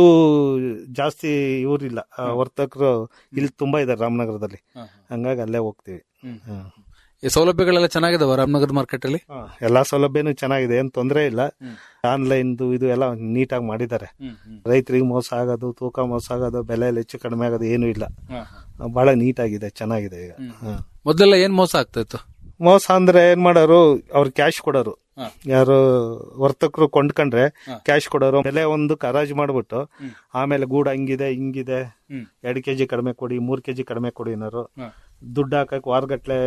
ಜಾಸ್ತಿ ಇವ್ರಿಲ್ಲ ಆ, ವರ್ತಕರು ಇಲ್ಲಿ ತುಂಬಾ ಇದಾರೆ ರಾಮನಗರದಲ್ಲಿ ಹಂಗಾಗಿ ಅಲ್ಲೇ ಹೋಗ್ತೀವಿ ಹ್ಮ್. ಈ ಸೌಲಭ್ಯಗಳೆಲ್ಲ ಚೆನ್ನಾಗಿದಾವ ರಾಮನಗರ ಮಾರ್ಕೆಟ್ ಅಲ್ಲಿ ಎಲ್ಲಾ ಸೌಲಭ್ಯನೂ ಚೆನ್ನಾಗಿದೆ ಏನ್ ತೊಂದರೆ ಇಲ್ಲ ಆನ್ಲೈನ್ ಇದು ಎಲ್ಲ ನೀಟಾಗಿ ಮಾಡಿದ್ದಾರೆ ರೈತರಿಗೆ ಮೋಸ ಆಗೋದು ತೂಕ ಮೋಸ ಆಗೋದು ಬೆಲೆ ಹೆಚ್ಚು ಕಡಿಮೆ ಆಗೋದು ಏನು ಇಲ್ಲ ಬಹಳ ನೀಟಾಗಿದೆ ಚೆನ್ನಾಗಿದೆ ಈಗ ಹ. ಮೊದಲೆಲ್ಲ ಏನ್ ಮೋಸ ಆಗ್ತಾ ಇತ್ತು ಮೋಸ ಅಂದ್ರೆ ಏನ್ ಮಾಡೋರು ಅವ್ರು ಕ್ಯಾಶ್ ಕೊಡೋರು ಯಾರು ವರ್ತಕರು ಕೊಂಡ್ಕೊಂಡ್ರೆ ಕ್ಯಾಶ್ ಕೊಡೋರು ಬೆಲೆ ಒಂದು ಹರಾಜು ಮಾಡ್ಬಿಟ್ಟು ಆಮೇಲೆ ಗೂಡು ಹಂಗಿದೆ ಹಿಂಗಿದೆ ಎರಡ್ ಕೆಜಿ ಕಡಿಮೆ ಕೊಡಿ ಮೂರ್ ಕೆಜಿ ಕಡಿಮೆ ಕೊಡಿ ಅನ್ನೋರು ದುಡ್ಡು ಹಾಕಕ್ ವಾರಗಟ್ಲೆ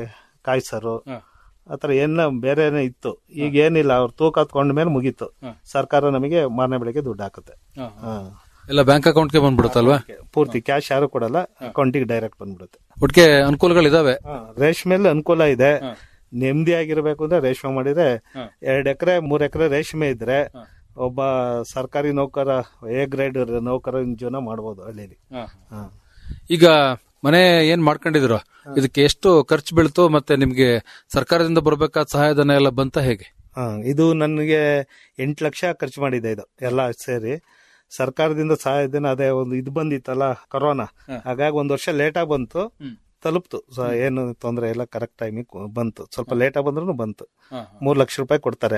ಕಾಯ್ಸರು ಆತರ ಏನ ಬೇರೆ ಇತ್ತು ಈಗ ಏನಿಲ್ಲ ಅವ್ರು ತೂಕ ಹತ್ಕೊಂಡ ಮೇಲೆ ಮುಗೀತು ಸರ್ಕಾರ ನಮಗೆ ಮಾರನೇ ಬೆಳೆಗೆ ದುಡ್ಡು ಹಾಕುತ್ತೆ ಹಾ. ಎಲ್ಲ ಬ್ಯಾಂಕ್ ಅಕೌಂಟ್ಗೆ ಬಂದ್ಬಿಡುತ್ತಲ್ವಾ ಪೂರ್ತಿ ಕ್ಯಾಶ್ ಯಾರು ಕೊಡಲ್ಲ ಅಕೌಂಟಿಗೆ ಡೈರೆಕ್ಟ್ ಬಂದ್ಬಿಡುತ್ತೆ ಒಟ್ಟಿಗೆ ಅನುಕೂಲಗಳಿದಾವೆ ರೇಷ್ಮೆಲ್ ಅನುಕೂಲ ಇದೆ ನೆಮ್ಮದಿ ಆಗಿರ್ಬೇಕು ಅಂದ್ರೆ ರೇಷ್ಮೆ ಮಾಡಿದ್ರೆ ಎರಡ್ ಎಕರೆ ಮೂರ್ ಎಕರೆ ರೇಷ್ಮೆ ಇದ್ರೆ ಒಬ್ಬ ಸರ್ಕಾರಿ ನೌಕರ ಎ ಗ್ರೇಡ್ ನೌಕರ ಜೀವನ ಮಾಡ್ಬೋದು ಹಳ್ಳಿಲಿ ಹಾ. ಈಗ ಮನೆ ಏನ್ ಮಾಡ್ಕೊಂಡಿದ್ರು ಇದಕ್ಕೆ ಎಷ್ಟು ಖರ್ಚು ಬೀಳ್ತು ಮತ್ತೆ ನಿಮ್ಗೆ ಸರ್ಕಾರದಿಂದ ಬರ್ಬೇಕಾದ ಸಹಾಯಧನ ಎಲ್ಲ ಬಂತ ಹೇಗೆ ಹಾ, ಇದು ನನಗೆ ಎಂಟು ಲಕ್ಷ ಖರ್ಚು ಮಾಡಿದೆ ಇದು ಎಲ್ಲ ಸೇರಿ ಸರ್ಕಾರದಿಂದ ಸಹಾಯಧನ ಅದೇ ಒಂದು ಇದು ಬಂದಿತ್ತಲ್ಲ ಕೊರೋನಾ ಹಾಗಾಗಿ ಒಂದ್ ವರ್ಷ ಲೇಟಾಗಿ ಬಂತು ತಲುಪ್ತು ಸೊ ಏನು ತೊಂದರೆ ಇಲ್ಲ ಕರೆಕ್ಟ್ ಟೈಮಿಗೆ ಬಂತು ಸ್ವಲ್ಪ ಲೇಟಾಗಿ ಬಂದ್ರು ಬಂತು ಮೂರ್ ಲಕ್ಷ ರೂಪಾಯಿ ಕೊಡ್ತಾರೆ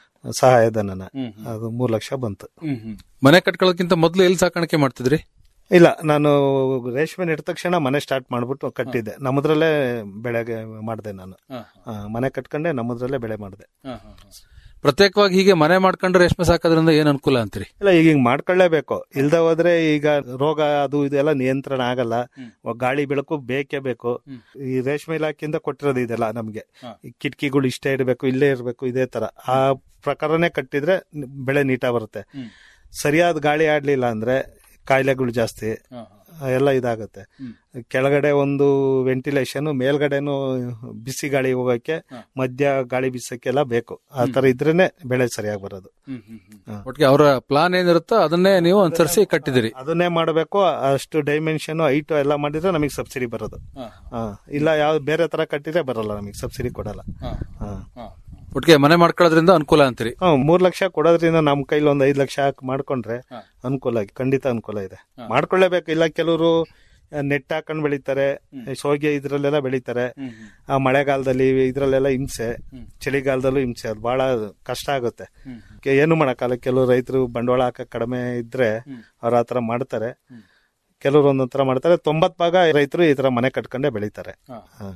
ಸಹಾಯಧನನ ಅದು ಮೂರ್ ಲಕ್ಷ ಬಂತು ಮನೆ ಕಟ್ಕೊಳ್ಳೋಕ್ಕಿಂತ ಮೊದಲು ಎಲ್ಲಿ ಸಾಕಾಣಿಕೆ ಮಾಡ್ತಿದ್ರಿ ಇಲ್ಲ ನಾನು ರೇಷ್ಮೆ ನೆಟ್ಟ ತಕ್ಷಣ ಮನೆ ಸ್ಟಾರ್ಟ್ ಮಾಡ್ಬಿಟ್ಟು ಕಟ್ಟಿದ್ದೆ ನಮ್ಮದ್ರಲ್ಲೇ ಬೆಳೆಗೆ ಮಾಡಿದೆ ನಾನು ಆ, ಮನೆ ಕಟ್ಕೊಂಡೆ ನಮ್ಮದ್ರಲ್ಲೇ ಬೆಳೆ ಮಾಡಿದೆ ಪ್ರತ್ಯೇಕವಾಗಿ ಹೀಗೆ ಮನೆ ಮಾಡ್ಕೊಂಡು ರೇಷ್ಮೆ ಸಾಕೋದ್ರಿಂದ ಏನ್ ಅನುಕೂಲ ಅಂತೀರಿ ಇಲ್ಲ ಈಗ ಹಿಂಗ್ ಮಾಡ್ಕೊಳ್ಳೇಬೇಕು ಇಲ್ದ ಹೋದ್ರೆ ಈಗ ರೋಗ ಅದು ಇದೆಲ್ಲ ನಿಯಂತ್ರಣ ಆಗಲ್ಲ ಗಾಳಿ ಬೆಳಕು ಬೇಕೇ ಬೇಕು ಈ ರೇಷ್ಮೆ ಇಲಾಖೆಯಿಂದ ಕೊಟ್ಟಿರೋದು ಇದೆಲ್ಲ ನಮ್ಗೆ ಈ ಕಿಟಕಿಗಳು ಇಷ್ಟೇ ಇಡಬೇಕು ಇಲ್ಲೇ ಇರಬೇಕು ಇದೇ ತರ ಆ ಪ್ರಕಾರನೇ ಕಟ್ಟಿದ್ರೆ ಬೆಳೆ ನೀಟಾಗಿ ಬರುತ್ತೆ ಸರಿಯಾದ ಗಾಳಿ ಆಡ್ಲಿಲ್ಲ ಅಂದ್ರೆ ಕಾಯಿಲೆಗಳು ಜಾಸ್ತಿ ಎಲ್ಲ ಇದಾಗುತ್ತೆ ಕೆಳಗಡೆ ಒಂದು ವೆಂಟಿಲೇಷನ್ ಮೇಲ್ಗಡೆನು ಬಿಸಿ ಗಾಳಿ ಹೋಗಕ್ಕೆ ಮಧ್ಯ ಗಾಳಿ ಬೀಸಕ್ಕೆಲ್ಲ ಬೇಕು ಆ ತರ ಇದ್ರೇನೆ ಬೆಳೆ ಸರಿಯಾಗಿ ಬರೋದು ಹಾ. ಒಟ್ಟಿಗೆ ಅವರ ಪ್ಲಾನ್ ಏನಿರುತ್ತೋ ಅದನ್ನೇ ನೀವು ಅನುಸರಿಸಿ ಕಟ್ಟಿದಿರಿ ಅದನ್ನೇ ಮಾಡಬೇಕು ಅಷ್ಟು ಡೈಮೆನ್ಷನ್ ಹೈಟ್ ಎಲ್ಲ ಮಾಡಿದ್ರೆ ನಮಗೆ ಸಬ್ಸಿಡಿ ಬರೋದು ಹಾ. ಇಲ್ಲ ಯಾವ ಬೇರೆ ತರ ಕಟ್ಟಿದ್ರೆ ಬರಲ್ಲ ನಮಗೆ ಸಬ್ಸಿಡಿ ಕೊಡಲ್ಲ ಹಾ. ಒಟ್ಟಿಗೆ ಮನೆ ಮಾಡ್ಕೊಳ್ಳೋದ್ರಿಂದ ಅನುಕೂಲ ಅಂತೀರಿ ಹಾ, ಮೂರ್ ಲಕ್ಷ ಕೊಡೋದ್ರಿಂದ ನಮ್ ಕೈಲಿ ಒಂದ್ ಐದ್ ಲಕ್ಷ ಹಾಕಿ ಮಾಡ್ಕೊಂಡ್ರೆ ಅನುಕೂಲ ಆಗಿ ಖಂಡಿತ ಅನುಕೂಲ ಇದೆ ಮಾಡ್ಕೊಳ್ಳೇಬೇಕು ಇಲ್ಲ ಕೆಲವರು ನೆಟ್ ಹಾಕೊಂಡ್ ಬೆಳಿತಾರೆ ಸೋಗೆ ಇದ್ರಲ್ಲೆಲ್ಲ ಬೆಳಿತಾರೆ ಆ ಮಳೆಗಾಲದಲ್ಲಿ ಇದ್ರಲ್ಲೆಲ್ಲ ಹಿಂಸೆ ಚಳಿಗಾಲದಲ್ಲೂ ಹಿಂಸೆ ಅದು ಬಹಳ ಕಷ್ಟ ಆಗುತ್ತೆ ಕೆ- ಏನು ಮಾಡಕ್ಕಲ್ಲ ಕೆಲವು ರೈತರು ಬಂಡವಾಳ ಹಾಕಕ್ ಕಡಿಮೆ ಇದ್ರೆ ಅವ್ರ ಆತರ ಮಾಡ್ತಾರೆ ಕೆಲವರು ಒಂದೊಂದ್ ತರ ಮಾಡ್ತಾರೆ ತೊಂಬತ್ ಭಾಗ ರೈತರು ಈ ತರ ಮನೆ ಕಟ್ಕೊಂಡೇ ಬೆಳಿತಾರೆ ಹಾ.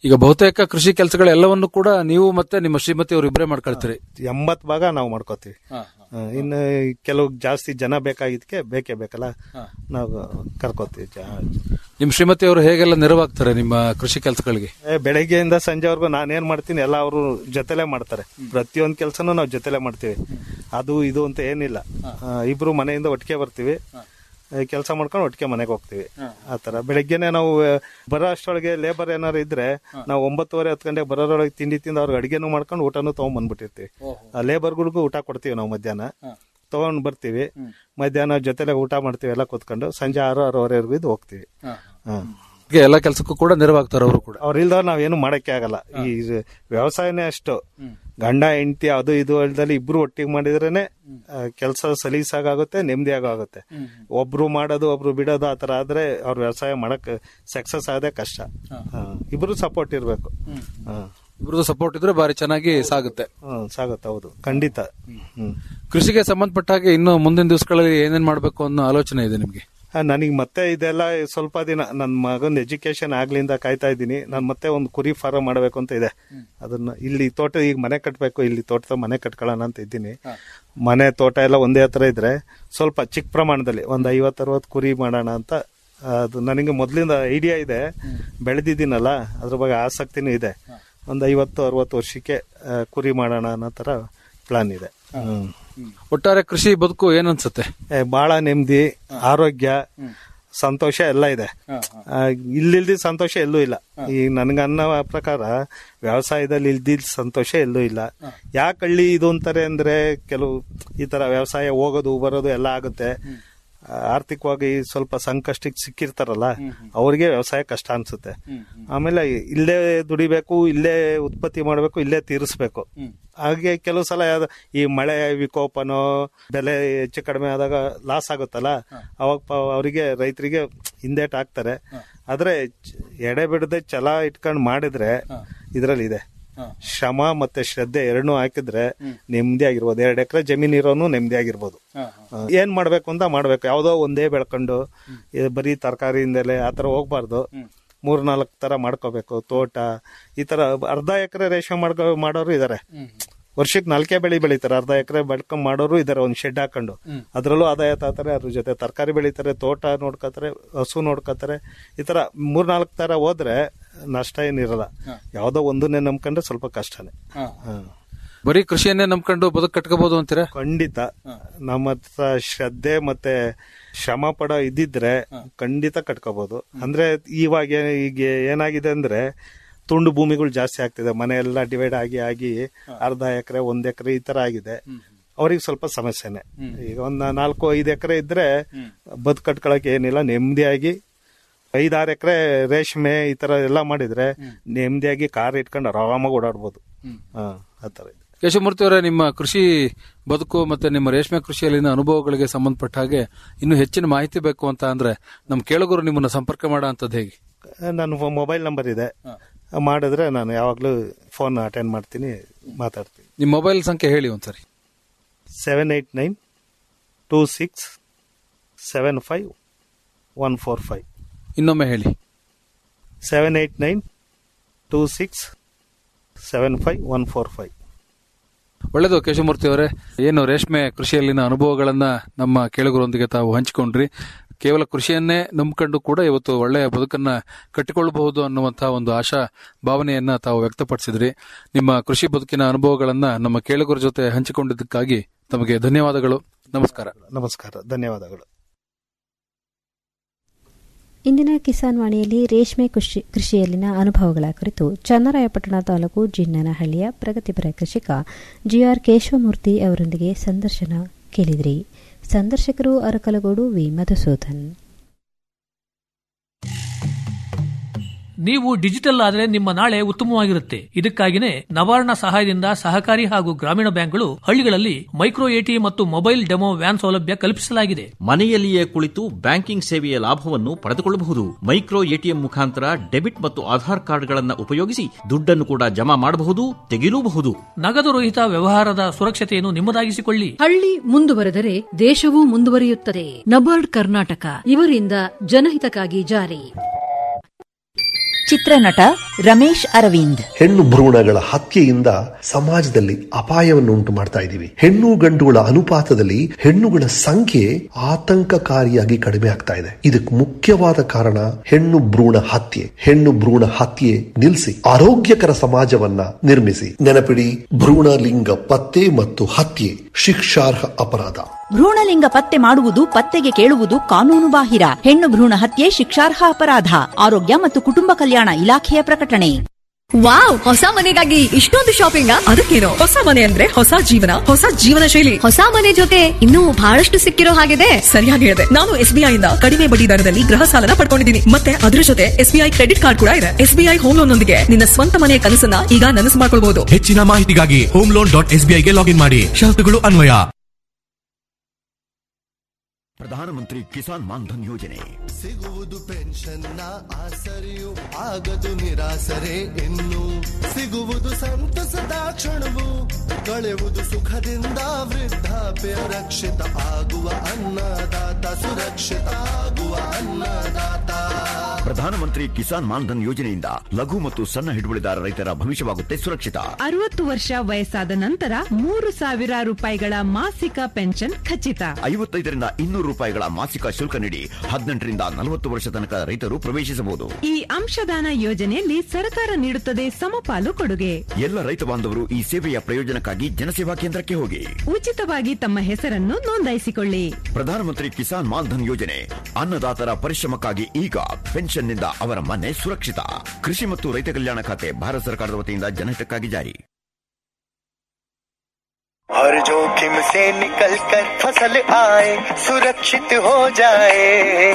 ಈಗ ಬಹುತೇಕ ಕೃಷಿ ಕೆಲಸಗಳೆಲ್ಲವನ್ನು ಕೂಡ ನೀವು ಮತ್ತೆ ನಿಮ್ಮ ಶ್ರೀಮತಿ ಅವರು ಇಬ್ಬರೇ ಮಾಡ್ಕೊಳ್ತೀರಿ ಎಂಬತ್ ಭಾಗ ನಾವು ಮಾಡ್ಕೋತೀವಿ ಹಾ, ಇನ್ನು ಕೆಲವು ಜಾಸ್ತಿ ಜನ ಬೇಕಾಗಿದ್ಕೆ ಬೇಕೇ ಬೇಕಲ್ಲ ನಾವು ಕರ್ಕೋತೀವಿ ಜಾ- ನಿಮ್ಮ ಶ್ರೀಮತಿ ಅವರು ಹೇಗೆಲ್ಲ ನೆರವಾಗ್ತಾರೆ ನಿಮ್ಮ ಕೃಷಿ ಕೆಲಸಗಳಿಗೆ ಏ, ಬೆಳಗ್ಗೆಯಿಂದ ಸಂಜೆವರೆಗೂ ನಾನೇನ್ ಮಾಡ್ತೀನಿ ಎಲ್ಲ ಅವರು ಜೊತೆಲೆ ಮಾಡ್ತಾರೆ ಪ್ರತಿಯೊಂದು ಕೆಲಸನೂ ನಾವು ಜೊತೆಲೆ ಮಾಡ್ತೀವಿ ಅದು ಇದು ಅಂತ ಏನಿಲ್ಲ ಆ, ಇಬ್ರು ಮನೆಯಿಂದ ಒಟ್ಟಿಗೆ ಬರ್ತೀವಿ ಕೆಲಸ ಮಾಡ್ಕೊಂಡು ಒಟ್ಟಿಗೆ ಮನೆಗೆ ಹೋಗ್ತೀವಿ ಆತರ ಬೆಳಗ್ಗೆನೆ ನಾವು ಆ, ಬರೋ ಅಷ್ಟೊಳಗೆ ಲೇಬರ್ ಏನಾರು ಇದ್ರೆ ನಾವು ಒಂಬತ್ತುವರೆ ಹತ್ತು ಗಂಟೆ ಬರೋದ್ರೊಳಗೆ ತಿಂಡಿ ತಿಂದು ಅವ್ರಿಗೆ ಅಡಿಗೆನೂ ಮಾಡ್ಕೊಂಡು ಊಟನೂ ತಗೊಂಡ್ ಬಂದ್ಬಿಟ್ಟಿರ್ತೀವಿ ಆ ಲೇಬರ್ಗಳಿಗೂ ಊಟ ಕೊಡ್ತೀವಿ ನಾವು ಮಧ್ಯಾಹ್ನ ತಗೊಂಡ್ ಬರ್ತೀವಿ ಮಧ್ಯಾಹ್ನ ಜೊತೆಲೆ ಊಟ ಮಾಡ್ತೀವಿ ಎಲ್ಲ ಕೂತ್ಕೊಂಡು ಸಂಜೆ ಆರು ಆರೂವರೆವರೆಗೂ ಇದು ಹೋಗ್ತೀವಿ ಹಾ ಹೀಗೆ ಎಲ್ಲ ಕೆಲಸಕ್ಕೂ ಕೂಡ ನೆರವಾಗ್ತಾರೆ ಅವರು ಕೂಡ ಅವ್ರಿಲ್ದವ್ರು ನಾವೇನು ಮಾಡಕ್ಕೆ ಆಗಲ್ಲ ಈ ವ್ಯವಸಾಯನೇ ಅಷ್ಟು ಗಂಡ ಹೆಂಡತಿ ಅದು ಇದು ಅಲ್ದಲ್ಲಿ ಇಬ್ರು ಒಟ್ಟಿಗೆ ಮಾಡಿದ್ರೇನೆ ಕೆಲಸ ಸಲೀಸಾಗುತ್ತೆ ನೆಮ್ಮದಿಯಾಗುತ್ತೆ ಒಬ್ರು ಮಾಡೋದು ಒಬ್ರು ಬಿಡೋದು ಆತರ ಆದ್ರೆ ಅವ್ರ ವ್ಯವಸಾಯ ಮಾಡಕ್ ಸಕ್ಸಸ್ ಆಗೋದೇ ಕಷ್ಟ ಹಾ. ಇಬ್ರು ಸಪೋರ್ಟ್ ಇರ್ಬೇಕು ಹಾ. ಇಬ್ರದ್ದು ಸಪೋರ್ಟ್ ಇದ್ರೆ ಬಾರಿ ಚೆನ್ನಾಗಿ ಸಾಗುತ್ತೆ ಹ್ಮ್ ಸಾಗುತ್ತೆ ಹೌದು ಖಂಡಿತ ಹ್ಮ್ ಕೃಷಿಗೆ ಸಂಬಂಧಪಟ್ಟ ಹಾಗೆ ಇನ್ನು ಮುಂದಿನ ದಿವಸಗಳಲ್ಲಿ ಏನೇನ್ ಮಾಡಬೇಕು ಅನ್ನೋ ಆಲೋಚನೆ ಇದೆ ನಿಮ್ಗೆ ನನಗೆ ಮತ್ತೆ ಇದೆಲ್ಲ ಸ್ವಲ್ಪ ದಿನ ನನ್ನ ಮಗನ ಎಜುಕೇಶನ್ ಆಗ್ಲಿಂದ ಕಾಯ್ತಾ ಇದ್ದೀನಿ ನಾನು ಮತ್ತೆ ಒಂದು ಕುರಿ ಫಾರಂ ಮಾಡಬೇಕು ಅಂತ ಇದೆ ಅದನ್ನ ಇಲ್ಲಿ ತೋಟ ಈಗ ಮನೆ ಕಟ್ಟಬೇಕು ಇಲ್ಲಿ ತೋಟದ ಮನೆ ಕಟ್ಕೊಳ್ಳೋಣ ಅಂತ ಇದ್ದೀನಿ ಮನೆ ತೋಟ ಎಲ್ಲ ಒಂದೇ ಹತ್ರ ಇದ್ರೆ ಸ್ವಲ್ಪ ಚಿಕ್ಕ ಪ್ರಮಾಣದಲ್ಲಿ ಒಂದು ಐವತ್ತು ಅರವತ್ತು ಕುರಿ ಮಾಡೋಣ ಅಂತ ಅದು ನನಗೆ ಮೊದಲಿಂದ ಐಡಿಯಾ ಇದೆ ಬೆಳೆದಿದ್ದೀನಲ್ಲ ಅದ್ರ ಬಗ್ಗೆ ಆಸಕ್ತಿನೂ ಇದೆ ಒಂದು ಐವತ್ತು ಅರವತ್ತು ವರ್ಷಕ್ಕೆ ಆ, ಕುರಿ ಮಾಡೋಣ ಅನ್ನೋ ತರ ಪ್ಲಾನ್ ಇದೆ ಹ್ಮ್ ಒಟ್ಟಾರೆ ಕೃಷಿ ಬದುಕು ಏನನ್ಸುತ್ತೆ ಏ, ಬಹಳ ನೆಮ್ಮದಿ ಆರೋಗ್ಯ ಸಂತೋಷ ಎಲ್ಲ ಇದೆ ಆ, ಇಲ್ಲಿಲ್ದಿದ್ ಸಂತೋಷ ಎಲ್ಲೂ ಇಲ್ಲ ಈ ನನ್ಗನ್ನೋ ಪ್ರಕಾರ ವ್ಯವಸಾಯದಲ್ಲಿ ಇಲ್ದಿದ್ ಸಂತೋಷ ಎಲ್ಲೂ ಇಲ್ಲ ಯಾಕೆ ಹಳ್ಳಿ ಇದು ಅಂತಾರೆ ಅಂದ್ರೆ ಕೆಲವು ಈ ತರ ವ್ಯವಸಾಯ ಹೋಗೋದು ಬರೋದು ಎಲ್ಲ ಆಗುತ್ತೆ ಆ, ಆರ್ಥಿಕವಾಗಿ ಸ್ವಲ್ಪ ಸಂಕಷ್ಟಕ್ಕೆ ಸಿಕ್ಕಿರ್ತಾರಲ್ಲ ಅವ್ರಿಗೆ ವ್ಯವಸಾಯ ಕಷ್ಟ ಅನ್ಸುತ್ತೆ ಆಮೇಲೆ ಇಲ್ಲೇ ದುಡಿಬೇಕು ಇಲ್ಲೇ ಉತ್ಪತ್ತಿ ಮಾಡಬೇಕು ಇಲ್ಲೇ ತೀರಿಸ್ಬೇಕು ಹಾಗೆ ಕೆಲವು ಸಲ ಯಾವ್ದು ಈ ಮಳೆ ವಿಕೋಪನೋ ಬೆಲೆ ಹೆಚ್ಚು ಕಡಿಮೆ ಆದಾಗ ಲಾಸ್ ಆಗುತ್ತಲ್ಲ ಅವಾಗ ಪ- ಅವರಿಗೆ ರೈತರಿಗೆ ಹಿಂದೇಟ್ ಹಾಕ್ತಾರೆ ಆದ್ರೆ ಚ- ಎಡೆ ಬಿಡದೆ ಛಲ ಇಟ್ಕೊಂಡು ಮಾಡಿದ್ರೆ ಇದ್ರಲ್ಲಿ ಇದೆ ಶ್ರಮ ಮತ್ತೆ ಶ್ರದ್ಧೆ ಎರಡನ್ನೂ ಹಾಕಿದ್ರೆ ನೆಮ್ಮದಿ ಆಗಿರ್ಬೋದು ಎರಡು ಎಕರೆ ಜಮೀನ್ ಇರೋನು ನೆಮ್ಮದಿ ಆಗಿರ್ಬೋದು ಏನ್ ಮಾಡ್ಬೇಕು ಅಂತ ಮಾಡ್ಬೇಕು ಯಾವ್ದೋ ಒಂದೇ ಬೆಳ್ಕೊಂಡು ಇದು ಬರೀ ತರಕಾರಿಯಿಂದಲೇ ಆತರ ಹೋಗ್ಬಾರ್ದು ಮೂರ್ ನಾಲ್ಕು ತರ ಮಾಡ್ಕೋಬೇಕು ತೋಟ ಈ ತರ ಅರ್ಧ ಎಕರೆ ರೇಷ್ಮೆ ಮಾಡ್ಕೊ ಮಾಡೋರು ಇದಾರೆ ವರ್ಷಕ್ಕೆ ನಾಲ್ಕೇ ಬೆಳೆ ಬೆಳಿತಾರೆ ಅರ್ಧ ಎಕರೆ ಬೆಳ್ಕೊಂಡ್ ಮಾಡೋರು ಇದಾರೆ ಒಂದ್ ಶೆಡ್ ಹಾಕೊಂಡು ಅದ್ರಲ್ಲೂ ಆದಾಯ ತಾತಾರೆ ಅದ್ರ ಜೊತೆ ತರಕಾರಿ ಬೆಳಿತಾರೆ ತೋಟ ನೋಡ್ಕೋತಾರೆ ಹಸು ನೋಡ್ಕೋತಾರೆ ಈ ತರ ಮೂರ್ ನಾಲ್ಕು ತರ ಹೋದ್ರೆ ನಷ್ಟ ಏನಿರಲ್ಲ ಯಾವ್ದೋ ಒಂದನ್ನೇ ನಂಬ್ಕೊಂಡ್ರೆ ಸ್ವಲ್ಪ ಕಷ್ಟನೇ ಹ. ಬರೀ ಕೃಷಿಯನ್ನೇ ನಂಬ್ಕೊಂಡು ಬದುಕು ಕಟ್ಕೋಬಹುದು ಅಂತೀರಾ ಖಂಡಿತ ನಮ್ಮ ಹತ್ರ ಶ್ರದ್ಧೆ ಮತ್ತೆ ಶ್ರಮ ಪಡೋ ಇದ್ದಿದ್ರೆ ಖಂಡಿತ ಕಟ್ಕೋಬಹುದು ಅಂದ್ರೆ ಇವಾಗ ಏ- ಈಗ ಏನಾಗಿದೆ ಅಂದ್ರೆ ತುಂಡು ಭೂಮಿಗಳು ಜಾಸ್ತಿ ಆಗ್ತಿದೆ ಮನೆ ಎಲ್ಲ ಡಿವೈಡ್ ಆಗಿ ಆಗಿ ಅರ್ಧ ಎಕರೆ ಒಂದ್ ಎಕರೆ ಈ ತರ ಆಗಿದೆ ಅವ್ರಿಗೆ ಸ್ವಲ್ಪ ಸಮಸ್ಯೆನೆ ಈಗ ಒಂದ್ ನಾಲ್ಕು ಐದು ಎಕರೆ ಇದ್ರೆ ಬದುಕು ಕಟ್ಕೊಳಕ್ ಏನಿಲ್ಲ ನೆಮ್ಮದಿಯಾಗಿ ಐದಾರು ಎಕರೆ ರೇಷ್ಮೆ ಈ ತರ ಎಲ್ಲ ಮಾಡಿದ್ರೆ ನೆಮ್ಮದಿಯಾಗಿ ಕಾರ್ ಇಟ್ಕೊಂಡು ಆರಾಮಾಗಿ ಓಡಾಡ್ಬೋದು ಹಾ ಆತರ ಇದೆ ಕೇಶವಮೂರ್ತಿ ಅವರೇ ನಿಮ್ಮ ಕೃಷಿ ಬದುಕು ಮತ್ತೆ ನಿಮ್ಮ ರೇಷ್ಮೆ ಕೃಷಿಯಲ್ಲಿನ ಅನುಭವಗಳಿಗೆ ಸಂಬಂಧಪಟ್ಟ ಹಾಗೆ ಇನ್ನು ಹೆಚ್ಚಿನ ಮಾಹಿತಿ ಬೇಕು ಅಂತ ಅಂದ್ರೆ ನಮ್ಮ ಕೇಳುಗರು ನಿಮ್ಮನ್ನ ಸಂಪರ್ಕ ಮಾಡೋ ಅಂತದ್ದು ಹೇಗೆ ನನ್ನ ಮೊಬೈಲ್ ನಂಬರ್ ಇದೆ ಮಾಡಿದ್ರೆ ನಾನು ಯಾವಾಗಲೂ ಫೋನ್ ಅಟೆಂಡ್ ಮಾಡ್ತೀನಿ ಮಾತಾಡ್ತೀನಿ ನಿಮ್ಮ ಮೊಬೈಲ್ ಸಂಖ್ಯೆ ಹೇಳಿ ಒಂದ್ಸರಿ seven eight nine two six seven five one four five ಇನ್ನೊಮ್ಮೆ ಹೇಳಿ seven eight nine two six seven five one four five ಒಳ್ಳೆಯದು ಕೇಶವಮೂರ್ತಿ ಅವರೇ ಏನು ರೇಷ್ಮೆ ಕೃಷಿಯಲ್ಲಿನ ಅನುಭವಗಳನ್ನ ನಮ್ಮ ಕೇಳುಗರೊಂದಿಗೆ ತಾವು ಹಂಚಿಕೊಂಡ್ರಿ ಕೇವಲ ಕೃಷಿಯನ್ನೇ ನಂಬಿಕೊಂಡು ಕೂಡ ಇವತ್ತು ಒಳ್ಳೆಯ ಬದುಕನ್ನ ಕಟ್ಟಿಕೊಳ್ಳಬಹುದು ಅನ್ನುವಂತಹ ಒಂದು ಆಶಾ ಭಾವನೆಯನ್ನ ತಾವು ವ್ಯಕ್ತಪಡಿಸಿದ್ರಿ ನಿಮ್ಮ ಕೃಷಿ ಬದುಕಿನ ಅನುಭವಗಳನ್ನ ನಮ್ಮ ಕೇಳುಗರ ಜೊತೆ ಹಂಚಿಕೊಂಡಿದ್ದಕ್ಕಾಗಿ ತಮಗೆ ಧನ್ಯವಾದಗಳು ನಮಸ್ಕಾರ ನಮಸ್ಕಾರ ಧನ್ಯವಾದಗಳು ಇಂದಿನ ಕಿಸಾನ್ ವಾಣಿಯಲ್ಲಿ ರೇಷ್ಮೆ ಕೃಷಿ ಕೃಷಿಯಲ್ಲಿನ ಅನುಭವಗಳ ಕುರಿತು ಚನ್ನರಾಯಪಟ್ಟಣ ತಾಲೂಕು ಜಿನ್ನನಹಳ್ಳಿಯ ಪ್ರಗತಿಪರ ಕೃಷಿಕ ಜಿಆರ್ ಕೇಶವಮೂರ್ತಿ ಅವರೊಂದಿಗೆ ಸಂದರ್ಶನ ಕೇಳಿದ್ರಿ ಸಂದರ್ಶಕರು ಅರಕಲಗೋಡು ವಿ ಮಧುಸೂದನ್ ನೀವು ಡಿಜಿಟಲ್ ಆದರೆ ನಿಮ್ಮ ನಾಳೆ ಉತ್ತಮವಾಗಿರುತ್ತೆ ಇದಕ್ಕಾಗಿನೇ ನವಾರ್ಣ ಸಹಾಯದಿಂದ ಸಹಕಾರಿ ಹಾಗೂ ಗ್ರಾಮೀಣ ಬ್ಯಾಂಕ್ಗಳು ಹಳ್ಳಿಗಳಲ್ಲಿ ಮೈಕ್ರೋ ಎಟಿ ಮತ್ತು ಮೊಬೈಲ್ ಡೆಮೋ ವ್ಯಾನ್ ಸೌಲಭ್ಯ ಕಲ್ಪಿಸಲಾಗಿದೆ ಮನೆಯಲ್ಲಿಯೇ ಕುಳಿತು ಬ್ಯಾಂಕಿಂಗ್ ಸೇವೆಯ ಲಾಭವನ್ನು ಪಡೆದುಕೊಳ್ಳಬಹುದು ಮೈಕ್ರೋ ಎಟಿಎಂ ಮುಖಾಂತರ ಡೆಬಿಟ್ ಮತ್ತು ಆಧಾರ್ ಕಾರ್ಡ್ಗಳನ್ನು ಉಪಯೋಗಿಸಿ ದುಡ್ಡನ್ನು ಕೂಡ ಜಮಾ ಮಾಡಬಹುದು ತೆಗೆಯಲೂಬಹುದು ನಗದು ರಹಿತ ವ್ಯವಹಾರದ ಸುರಕ್ಷತೆಯನ್ನು ನಿಮ್ಮದಾಗಿಸಿಕೊಳ್ಳಿ ಹಳ್ಳಿ ಮುಂದುವರೆದರೆ ದೇಶವೂ ಮುಂದುವರಿಯುತ್ತದೆ ನಬಾರ್ಡ್ ಕರ್ನಾಟಕ ಇವರಿಂದ ಜನಹಿತಕ್ಕಾಗಿ ಜಾರಿ ಚಿತ್ರನಟ ರಮೇಶ್ ಅರವಿಂದ್ ಹೆಣ್ಣು ಭ್ರೂಣಗಳ ಹತ್ಯೆಯಿಂದ ಸಮಾಜದಲ್ಲಿ ಅಪಾಯವನ್ನು ಉಂಟು ಮಾಡ್ತಾ ಇದ್ದೀವಿ ಹೆಣ್ಣು ಗಂಡುಗಳ ಅನುಪಾತದಲ್ಲಿ ಹೆಣ್ಣುಗಳ ಸಂಖ್ಯೆ ಆತಂಕಕಾರಿಯಾಗಿ ಕಡಿಮೆ ಆಗ್ತಾ ಇದೆ ಇದಕ್ಕೆ ಮುಖ್ಯವಾದ ಕಾರಣ ಹೆಣ್ಣು ಭ್ರೂಣ ಹತ್ಯೆ ಹೆಣ್ಣು ಭ್ರೂಣ ಹತ್ಯೆ ನಿಲ್ಲಿಸಿ ಆರೋಗ್ಯಕರ ಸಮಾಜವನ್ನ ನಿರ್ಮಿಸಿ ನೆನಪಿಡಿ ಭ್ರೂಣ ಲಿಂಗ ಪತ್ತೆ ಮತ್ತು ಹತ್ಯೆ ಶಿಕ್ಷಾರ್ಹ ಅಪರಾಧ ಭ್ರೂಣಲಿಂಗ ಪತ್ತೆ ಮಾಡುವುದು ಪತ್ತೆಗೆ ಕೇಳುವುದು ಕಾನೂನು ಬಾಹಿರ ಹೆಣ್ಣು ಭ್ರೂಣ ಹತ್ಯೆ ಶಿಕ್ಷಾರ್ಹ ಅಪರಾಧ ಆರೋಗ್ಯ ಮತ್ತು ಕುಟುಂಬ ಕಲ್ಯಾಣ ಇಲಾಖೆಯ ಪ್ರಕಟಣೆ ವಾವ್ ಹೊಸ ಮನೆಗಾಗಿ ಇಷ್ಟೊಂದು ಶಾಪಿಂಗ್ ಅದಕ್ಕೇನು ಹೊಸ ಮನೆ ಅಂದ್ರೆ ಹೊಸ ಜೀವನ ಹೊಸ ಜೀವನ ಶೈಲಿ ಹೊಸ ಮನೆ ಜೊತೆ ಇನ್ನೂ ಬಹಳಷ್ಟು ಸಿಕ್ಕಿರೋ ಹಾಗಿದೆ ಸರಿಯಾಗಿ ಹೇಳಿದೆ ನಾನು ಎಸ್ಬಿಐ ಇಂದ ಕಡಿಮೆ ಬಡ್ಡಿ ದರದಲ್ಲಿ ಗೃಹ ಸಾಲನ ಪಡ್ಕೊಂಡಿದ್ದೀನಿ ಮತ್ತೆ ಅದರ ಜೊತೆ ಎಸ್ಬಿಐ ಕ್ರೆಡಿಟ್ ಕಾರ್ಡ್ ಕೂಡ ಇದೆ ಎಸ್ಬಿಐ ಹೋಮ್ ಲೋನ್ ನೊಂದಿಗೆ ನಿನ್ನ ಸ್ವಂತ ಮನೆಯ ಕನಸನ್ನ ಈಗ ನನಸು ಮಾಡ್ಕೊಳ್ಬಹುದು ಹೆಚ್ಚಿನ ಮಾಹಿತಿಗಾಗಿ ಹೋಮ್ ಲೋನ್ ಡಾಟ್ ಎಸ್ಬಿಐಗೆ ಲಾಗಿನ್ ಮಾಡಿ ಷರತ್ತುಗಳು ಅನ್ವಯ ಪ್ರಧಾನಮಂತ್ರಿ ಕಿಸಾನ್ ಮಾನ್ಧನ್ ಯೋಜನೆ ಸಿಗುವುದು ಪೆನ್ಷನ್ನ ಆಸರೆಯು ಆಗದು ನಿರಾಸರೆ ಇನ್ನು ಸಿಗುವುದು ಸಂತಸದ ಕ್ಷಣವು ಕಳೆಯುವುದು ಸುಖದಿಂದ ವೃದ್ಧಾಪ್ಯ ರಕ್ಷಿತ ಆಗುವ ಅನ್ನದಾತ ಸುರಕ್ಷಿತ ಆಗುವ ಅನ್ನದಾತ ಪ್ರಧಾನಮಂತ್ರಿ ಕಿಸಾನ್ ಮಾನ್ಧನ್ ಯೋಜನೆಯಿಂದ ಲಘು ಮತ್ತು ಸಣ್ಣ ಹಿಡುವಳಿದಾರ ರೈತರ ಭವಿಷ್ಯವಾಗುತ್ತೆ ಸುರಕ್ಷಿತ ಅರವತ್ತು ವರ್ಷ ವಯಸ್ಸಾದ ನಂತರ ಮೂರು ಸಾವಿರ ರೂಪಾಯಿಗಳ ಮಾಸಿಕ ಪೆನ್ಷನ್ ಖಚಿತ ಐವತ್ತೈದರಿಂದ ಇನ್ನೂರು ರೂಪಾಯಿಗಳ ಮಾಸಿಕ ಶುಲ್ಕ ನೀಡಿ ಹದಿನೆಂಟರಿಂದ ನಲವತ್ತು ವರ್ಷ ತನಕ ರೈತರು ಪ್ರವೇಶಿಸಬಹುದು ಈ ಅಂಶದಾನ ಯೋಜನೆಯಲ್ಲಿ ಸರ್ಕಾರ ನೀಡುತ್ತದೆ ಸಮಪಾಲು ಕೊಡುಗೆ ಎಲ್ಲ ರೈತ ಬಾಂಧವರು ಈ ಸೇವೆಯ ಪ್ರಯೋಜನಕ್ಕಾಗಿ ಜನಸೇವಾ ಕೇಂದ್ರಕ್ಕೆ ಹೋಗಿ ಉಚಿತವಾಗಿ ತಮ್ಮ ಹೆಸರನ್ನು ನೋಂದಾಯಿಸಿಕೊಳ್ಳಿ ಪ್ರಧಾನಮಂತ್ರಿ ಕಿಸಾನ್ ಮಾನ್ಧನ್ ಯೋಜನೆ ಅನ್ನದಾತರ ಪರಿಶ್ರಮಕ್ಕಾಗಿ ಈಗ ಪೆನ್ಷನ್ನಿಂದ ಅವರ ಮನೆ ಸುರಕ್ಷಿತ ಕೃಷಿ ಮತ್ತು ರೈತ ಕಲ್ಯಾಣ ಖಾತೆ ಭಾರತ ಸರ್ಕಾರದ ವತಿಯಿಂದ ಜನಹಿತಕ್ಕಾಗಿ ಜಾರಿ हर जोखिम से निकल कर फसल आए सुरक्षित हो जाए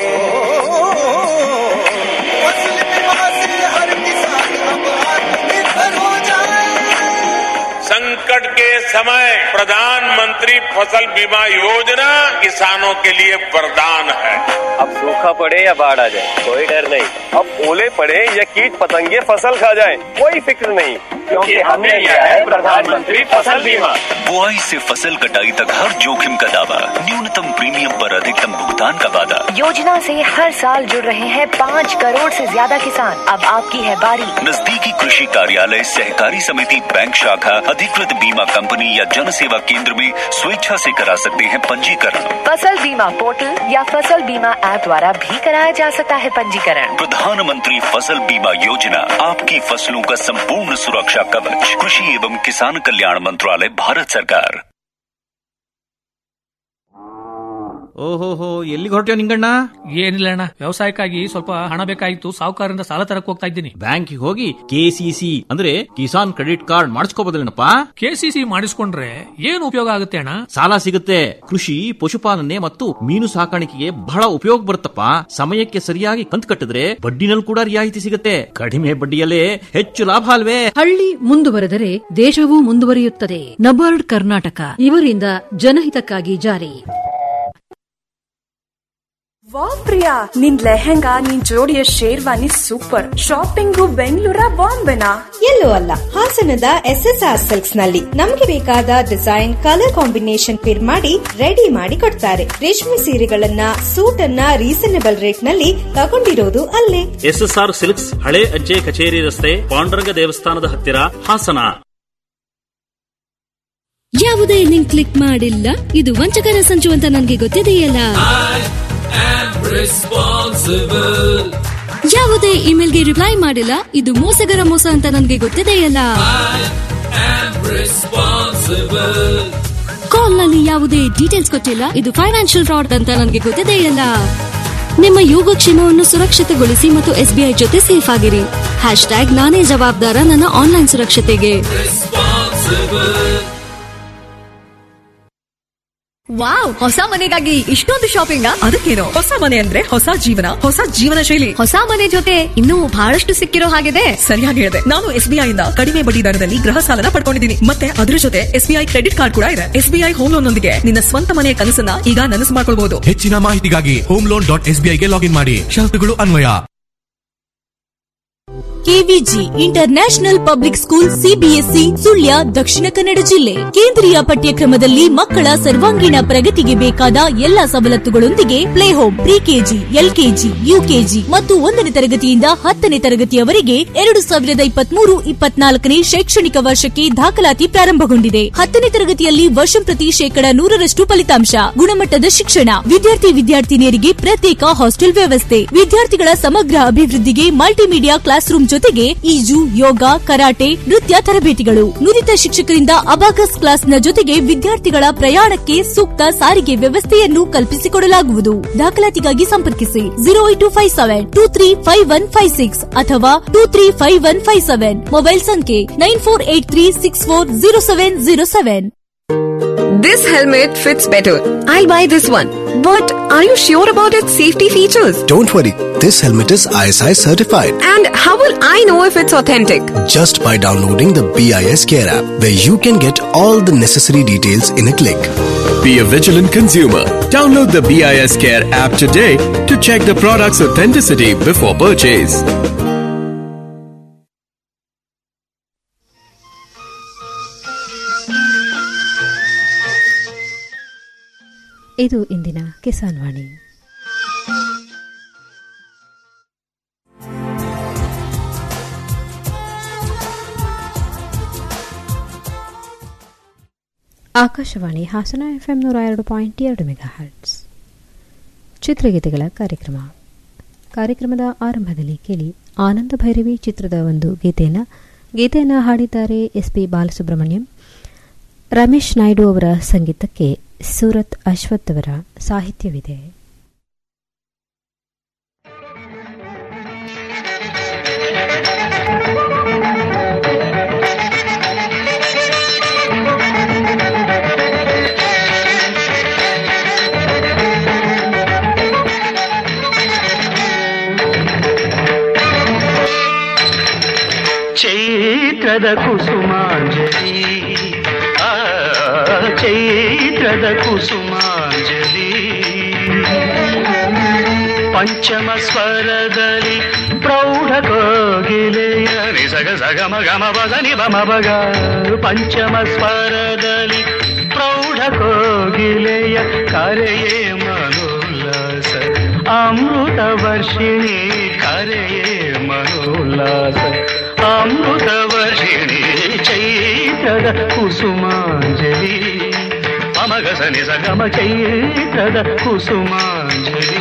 फसल बीमा से हर किसान अब आत्मनिर्भर हो जाए संकट के समय प्रधानमंत्री फसल बीमा योजना किसानों के लिए वरदान है अब सूखा पड़े या बाढ़ आ जाए कोई डर नहीं अब ओले पड़े या कीट पतंगे फसल खा जाए कोई फिक्र नहीं क्योंकि हमने लिया है प्रधानमंत्री फसल बीमा बुआई से फसल कटाई तक हर जोखिम का दावा न्यूनतम प्रीमियम पर अधिकतम भुगतान का वादा योजना से हर साल जुड़ रहे हैं पाँच करोड़ से ज्यादा किसान अब आपकी है बारी नजदीकी कृषि कार्यालय सहकारी समिति बैंक शाखा अधिकृत बीमा कंपनी या जन सेवा केंद्र में स्वेच्छा से करा सकते हैं पंजीकरण फसल बीमा पोर्टल या फसल बीमा ऐप द्वारा भी कराया जा सकता है पंजीकरण प्रधानमंत्री फसल बीमा योजना आपकी फसलों का संपूर्ण सुरक्षा कवच कृषि एवं किसान कल्याण मंत्रालय भारत सरकार ಓಹೋಹೋ ಎಲ್ಲಿಗೆ ಹೊರಟ್ಯೋ ನಿಂಗಣ್ಣ ಏನಿಲ್ಲ ಅಣ್ಣ ವ್ಯವಸಾಯಕ್ಕಾಗಿ ಸ್ವಲ್ಪ ಹಣ ಬೇಕಾಗಿತ್ತು ಸಾಹುಕಾರರಿಂದ ಸಾಲ ತರಕ್ ಹೋಗ್ತಾ ಇದ್ದೀನಿ ಬ್ಯಾಂಕಿಗೆ ಹೋಗಿ ಕೆಸಿಸಿ ಅಂದ್ರೆ ಕಿಸಾನ್ ಕ್ರೆಡಿಟ್ ಕಾರ್ಡ್ ಮಾಡಿಸ್ಕೋಬೋದಲ್ಲೇನಪ್ಪ ಕೆಸಿಸಿ ಮಾಡಿಸ್ಕೊಂಡ್ರೆ ಏನು ಉಪಯೋಗ ಆಗುತ್ತೆ ಅಣ್ಣ ಸಾಲ ಸಿಗುತ್ತೆ ಕೃಷಿ ಪಶುಪಾಲನೆ ಮತ್ತು ಮೀನು ಸಾಕಾಣಿಕೆಗೆ ಬಹಳ ಉಪಯೋಗ ಬರುತ್ತಪ್ಪ ಸಮಯಕ್ಕೆ ಸರಿಯಾಗಿ ಕಂತು ಕಟ್ಟಿದ್ರೆ ಬಡ್ಡಿನಲ್ಲಿ ಕೂಡ ರಿಯಾಯಿತಿ ಸಿಗುತ್ತೆ ಕಡಿಮೆ ಬಡ್ಡಿಯಲ್ಲೇ ಹೆಚ್ಚು ಲಾಭ ಅಲ್ವೇ ಹಳ್ಳಿ ಮುಂದುವರೆದರೆ ದೇಶವೂ ಮುಂದುವರಿಯುತ್ತದೆ ನಬಾರ್ಡ್ ಕರ್ನಾಟಕ ಇವರಿಂದ ಜನಹಿತಕ್ಕಾಗಿ ಜಾರಿ ವಾವ್ ಪ್ರಿಯಾ ನಿನ್ ಲೆಹೆಂಗಾ ನಿನ್ ಜೋಡಿಯ ಶೇರ್ವಾನಿ ಸೂಪರ್ ಶಾಪಿಂಗು ಬೆಂಗಳೂರ ಬಾಂಬೆನಾ ಎಲ್ಲೂ ಅಲ್ಲ ಹಾಸನದ ಎಸ್ ಎಸ್ ಆರ್ ಸಿಲ್ಕ್ಸ್ ನಲ್ಲಿ ನಮಗೆ ಬೇಕಾದ ಡಿಸೈನ್ ಕಲರ್ ಕಾಂಬಿನೇಷನ್ ಫಿಲ್ ಮಾಡಿ ರೆಡಿ ಮಾಡಿ ಕೊಡ್ತಾರೆ ರೇಷ್ಮೆ ಸೀರೆಗಳನ್ನ ಸೂಟ್ ಅನ್ನ ರೀಸನೇಬಲ್ ರೇಟ್ ನಲ್ಲಿ ತಗೊಂಡಿರೋದು ಅಲ್ಲೇ ಎಸ್ಎಸ್ಆರ್ ಸಿಲ್ಕ್ಸ್ ಹಳೆ ಅಜ್ಜೆ ಕಚೇರಿ ರಸ್ತೆ ಪಾಂಡುರಂಗ ದೇವಸ್ಥಾನದ ಹತ್ತಿರ ಹಾಸನ ಯಾವುದೇ ಲಿಂಕ್ ಕ್ಲಿಕ್ ಮಾಡಿಲ್ಲ ಇದು ವಂಚಕರ ಸಂಚು ಅಂತ ನನಗೆ ಗೊತ್ತಿದೆಯಲ್ಲ ಯಾವುದೇ ಇಮೇಲ್ಗೆ ರಿಪ್ಲೈ ಮಾಡಿಲ್ಲ ಇದು ಮೋಸಗರ ಮೋಸ ಅಂತ ನನಗೆ ಗೊತ್ತಿದೆಯಲ್ಲ ಕಾಲ್ ನಲ್ಲಿ ಯಾವುದೇ ಡೀಟೇಲ್ಸ್ ಕೊಟ್ಟಿಲ್ಲ ಇದು ಫೈನಾನ್ಷಿಯಲ್ ಫ್ರಾಡ್ ಅಂತ ನನಗೆ ಗೊತ್ತಿದೆಯಲ್ಲ ನಿಮ್ಮ ಯೋಗಕ್ಷೇಮವನ್ನು ಸುರಕ್ಷಿತಗೊಳಿಸಿ ಮತ್ತು ಎಸ್ಬಿಐ ಜೊತೆ ಸೇಫ್ ಆಗಿರಿ ಹ್ಯಾಶ್ ಟ್ಯಾಗ್ ನಾನೇ ಜವಾಬ್ದಾರ ನನ್ನ ಆನ್ಲೈನ್ ಸುರಕ್ಷತೆಗೆ ವಾವ್ ಹೊಸ ಮನೆಗಾಗಿ ಇಷ್ಟೊಂದು ಶಾಪಿಂಗ್ ಅದಕ್ಕೇನು ಹೊಸ ಮನೆ ಅಂದ್ರೆ ಹೊಸ ಜೀವನ ಹೊಸ ಜೀವನ ಶೈಲಿ ಹೊಸ ಮನೆ ಜೊತೆ ಇನ್ನೂ ಬಹಳಷ್ಟು ಸಿಕ್ಕಿರೋ ಹಾಗಿದೆ ಸರಿಯಾಗಿ ಹೇಳಿದೆ ನಾನು ಎಸ್ಬಿಐ ಇಂದ ಕಡಿಮೆ ಬಡ್ಡಿ ದರದಲ್ಲಿ ಗೃಹ ಸಾಲನ ಪಡ್ಕೊಂಡಿದ್ದೀನಿ ಮತ್ತೆ ಅದರ ಜೊತೆ ಎಸ್ಬಿಐ ಕ್ರೆಡಿಟ್ ಕಾರ್ಡ್ ಕೂಡ ಇದೆ ಎಸ್ಬಿಐ ಹೋಮ್ ಲೋನ್ ನೊಂದಿಗೆ ನಿನ್ನ ಸ್ವಂತ ಮನೆಯ ಕನಸನ್ನ ಈಗ ನನಸು ಮಾಡ್ಕೊಳ್ಬಹುದು ಹೆಚ್ಚಿನ ಮಾಹಿತಿಗಾಗಿ ಹೋಮ್ ಲೋನ್ ಡಾಟ್ ಎಸ್ಬಿಐಗೆ ಲಾಗಿನ್ ಮಾಡಿ ಷರತ್ತುಗಳು ಅನ್ವಯ KVG international public school CBSE Sullia Dakshina Kannada ಜಿಲ್ಲೆ ಕೇಂದ್ರೀಯ ಪಠ್ಯಕ್ರಮದಲ್ಲಿ ಮಕ್ಕಳ ಸರ್ವಾಂಗೀಣ ಪ್ರಗತಿಗೆ ಬೇಕಾದ ಎಲ್ಲಾ ಸವಲತ್ತುಗಳೊಂದಿಗೆ play home pre KG LKG UKG ಮತ್ತು ಒಂದನೇ ತರಗತಿಯಿಂದ ಹತ್ತನೇ ತರಗತಿಯವರೆಗೆ ಎರಡು ಸಾವಿರದ ಇಪ್ಪತ್ಮೂರು ಇಪ್ಪತ್ನಾಲ್ಕನೇ ಶೈಕ್ಷಣಿಕ ವರ್ಷಕ್ಕೆ ದಾಖಲಾತಿ ಪ್ರಾರಂಭಗೊಂಡಿದೆ ಹತ್ತನೇ ತರಗತಿಯಲ್ಲಿ ವರ್ಷಂ ಪ್ರತಿ ಶೇಕಡ ನೂರರಷ್ಟು ಫಲಿತಾಂಶ ಗುಣಮಟ್ಟದ ಶಿಕ್ಷಣ ವಿದ್ಯಾರ್ಥಿ ವಿದ್ಯಾರ್ಥಿನಿಯರಿಗೆ ಪ್ರತ್ಯೇಕ ಹಾಸ್ಟೆಲ್ ವ್ಯವಸ್ಥೆ ವಿದ್ಯಾರ್ಥಿಗಳ ಸಮಗ್ರ ಅಭಿವೃದ್ಧಿಗೆ ಮಲ್ಟಿಮೀಡಿಯಾ ಕ್ಲಾಸ್ ರೂಮ್ ಜೊತೆಗೆ ಈಜು ಯೋಗ ಕರಾಟೆ ನೃತ್ಯ ತರಬೇತಿಗಳು ನುರಿತ ಶಿಕ್ಷಕರಿಂದ ಅಬಾಕಸ್ ಕ್ಲಾಸ್ನ ಜೊತೆಗೆ ವಿದ್ಯಾರ್ಥಿಗಳ ಪ್ರಯಾಣಕ್ಕೆ ಸೂಕ್ತ ಸಾರಿಗೆ ವ್ಯವಸ್ಥೆಯನ್ನು ಕಲ್ಪಿಸಿಕೊಡಲಾಗುವುದು ದಾಖಲಾತಿಗಾಗಿ ಸಂಪರ್ಕಿಸಿ zero eight two five seven two three five one five six ಅಥವಾ two three five one five seven mobile ಸಂಖ್ಯೆ nine four eight three six four zero seven zero seven This helmet fits better. I'll buy this one. But are you sure about its safety features? Don't worry, this helmet is ISI certified. And how will I know if it's authentic? Just by downloading the BIS Care app, where you can get all the necessary details in a click. Be a vigilant consumer. Download the BIS Care app today to check the product's authenticity before purchase. ಇದು ಇಂದಿನ Kisan Vani Akashvani Hassan FM ನೂರ ಎರಡು point ಎರಡು mega hertz ಚಿತ್ರಗೀತೆಗಳ ಕಾರ್ಯಕ್ರಮ ಕಾರ್ಯಕ್ರಮದ ಆರಂಭದಲ್ಲಿ ಕೇಳಿ ಆನಂದ ಭೈರವಿ ಚಿತ್ರದ ಒಂದು ಗೀತೆಯನ್ನು ಗೀತೆಯನ್ನು ಹಾಡಿದ್ದಾರೆ ಎಸ್ ಪಿ ಬಾಲಸುಬ್ರಹ್ಮಣ್ಯಂ ರಮೇಶ್ ನಾಯ್ಡು ಅವರ ಸಂಗೀತಕ್ಕೆ ಸೂರತ್ ಅಶ್ವಥ್ ಅವರ ಸಾಹಿತ್ಯವಿದೆ ಚೈತ್ರದ ಕುಸುಮಾಂಜಲಿ ಆ ಚೈತ್ರದ ಕುಸುಮಾಂಜಲಿ ಪಂಚಮ ಸ್ವರದಲ್ಲಿ ಪ್ರೌಢ ಕೋಗಿಲೆಯ ನಿಸಗ ಸಗಮ ಗಮ ಬಗನಿ ಬಮ ಬಗ ಪಂಚಮ ಸ್ವರದಲ್ಲಿ ಪ್ರೌಢ ಕೋಗಿಲೆಯ ಕರೆಯೇ ಮನೋಲ್ಲಾಸ ಅಮೃತ ವರ್ಷಿಣಿ ಕರೆಯೇ ಮನೋಲ್ಲಾಸ ಅಮೃತ ವರ್ಷಿಣಿ ಚೈತ್ರದ ಕುಸುಮಾಂಜಲಿ ಅಮಗಸನಿ ಸಗಮ ಚೈತ್ರದ ಕುಸುಮಾಂಜಲಿ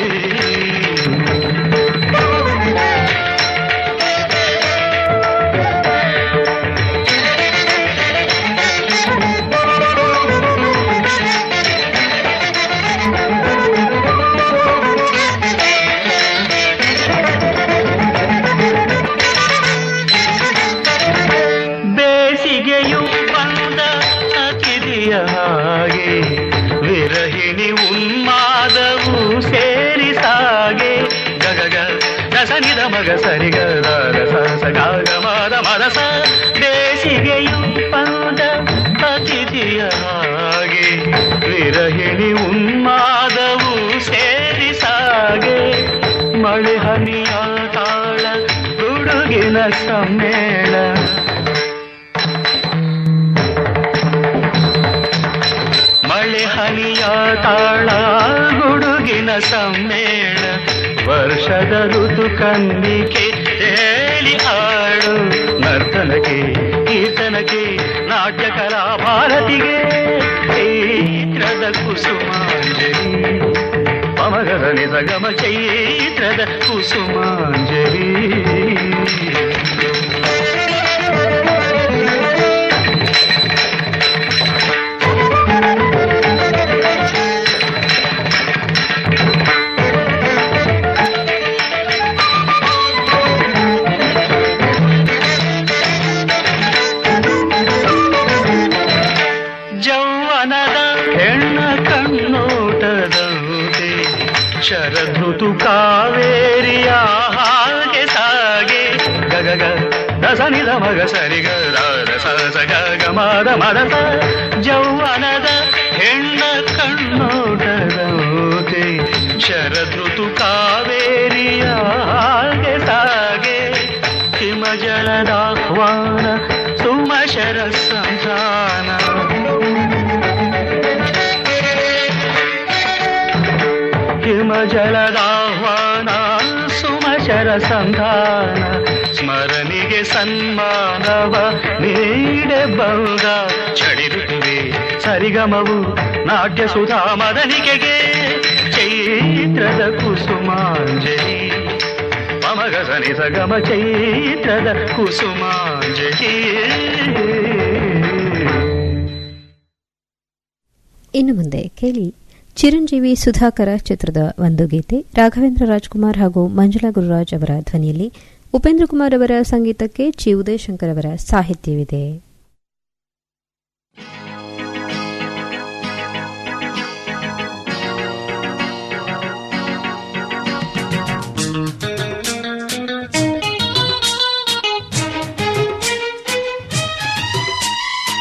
ಬೇಸಿಗೆಯು ಬಂದ ಅತಿಥಿಯ ಹಾಗೆ ವಿರಹಿಣಿ ಉನ್ಮಾದವು ಸೇರಿ ಸಾಗೆ ಗಗಗ ದಸನಿದ ಮಗ ಸರಿಗ ರಸ ಗಾಗ ಮದ ಮದಸ ಬೇಸಿಗೆಯು ಬಂದ ಅತಿಥಿಯ ಹಾಗೆ ವಿರಹಿಣಿ ಉನ್ಮಾದವು ಸೇರಿ ಸಾಗೆ ಮಳೆ ಹನಿಯ ತಾಳ ಹುಡುಗಿನ ಸಮ್ಮೇಳ ಮಳೆ ಹನಿಯ ತಾಳ ಗುಡುಗಿನ ಸಮ್ಮೇಳ ವರ್ಷದ ಋತು ಕಂದಿಕೆ ಹೇಳಿ ಆಡು ನರ್ತನಕ್ಕೆ ಕೀರ್ತನಕ್ಕೆ ನಾಟ್ಯ ಕಲಾ ಭಾರತಿಗೆ ಚೈತ್ರದ ಕುಸುಮಾಂಜಲಿ ಪಮಗದ ನಿಸಗಮ ಚೈತ್ರದ ಕುಸುಮಾಂಜಲಿ ಜೌವನದ ಹೆಣ್ಣ ಕಣ್ಣೋಟದಂತೆ ಶರದೃತು ಕಾವೇರಿಯ ಹಾಗೆ ಸಾಗೆ ಗಗಗ ದಸನಿದ ಮಗ ಸರಿಗ ರಸ ಗಗ ಮದ ಮದಸ ಜೌವನದ ಹೆಣ್ಣ ಕಣ್ಣೋಟದಂತೆ ಶರದೃತು ಕಾವೇರಿಯ ಹಾಗೆ ಸಾಗೆ ಹಿಮ ಜಲದಾಹ್ವಾನ ಸುಮಚರ ಸಂಧಾನ ಸ್ಮರಣಿಗೆ ಸನ್ಮಾನವ ನೀಡೆ ಬಂದ ಚಳಿರುತ್ತುವೆ ಸರಿಗಮವು ನಾಟ್ಯ ಸುಧಾ ಮದನಿಕೆಗೆ ಚೈತ್ರದ ಕುಸುಮಾಂಜಲಿ ಪಮಗ ಸನಿ ಸಗಮ ಚೈತ್ರದ ಕುಸುಮಾಂಜಲಿ ಇನ್ನು ಮುಂದೆ ಕೇಳಿ ಚಿರಂಜೀವಿ ಸುಧಾಕರ ಚಿತ್ರದ ಒಂದು ಗೀತೆ ರಾಘವೇಂದ್ರ ರಾಜ್ಕುಮಾರ್ ಹಾಗೂ ಮಂಜುಳಾ ಗುರುರಾಜ್ ಅವರ ಧ್ವನಿಯಲ್ಲಿ ಉಪೇಂದ್ರ ಕುಮಾರ್ ಅವರ ಸಂಗೀತಕ್ಕೆ ಚಿ ಉದಯಶಂಕರ್ ಅವರ ಸಾಹಿತ್ಯವಿದೆ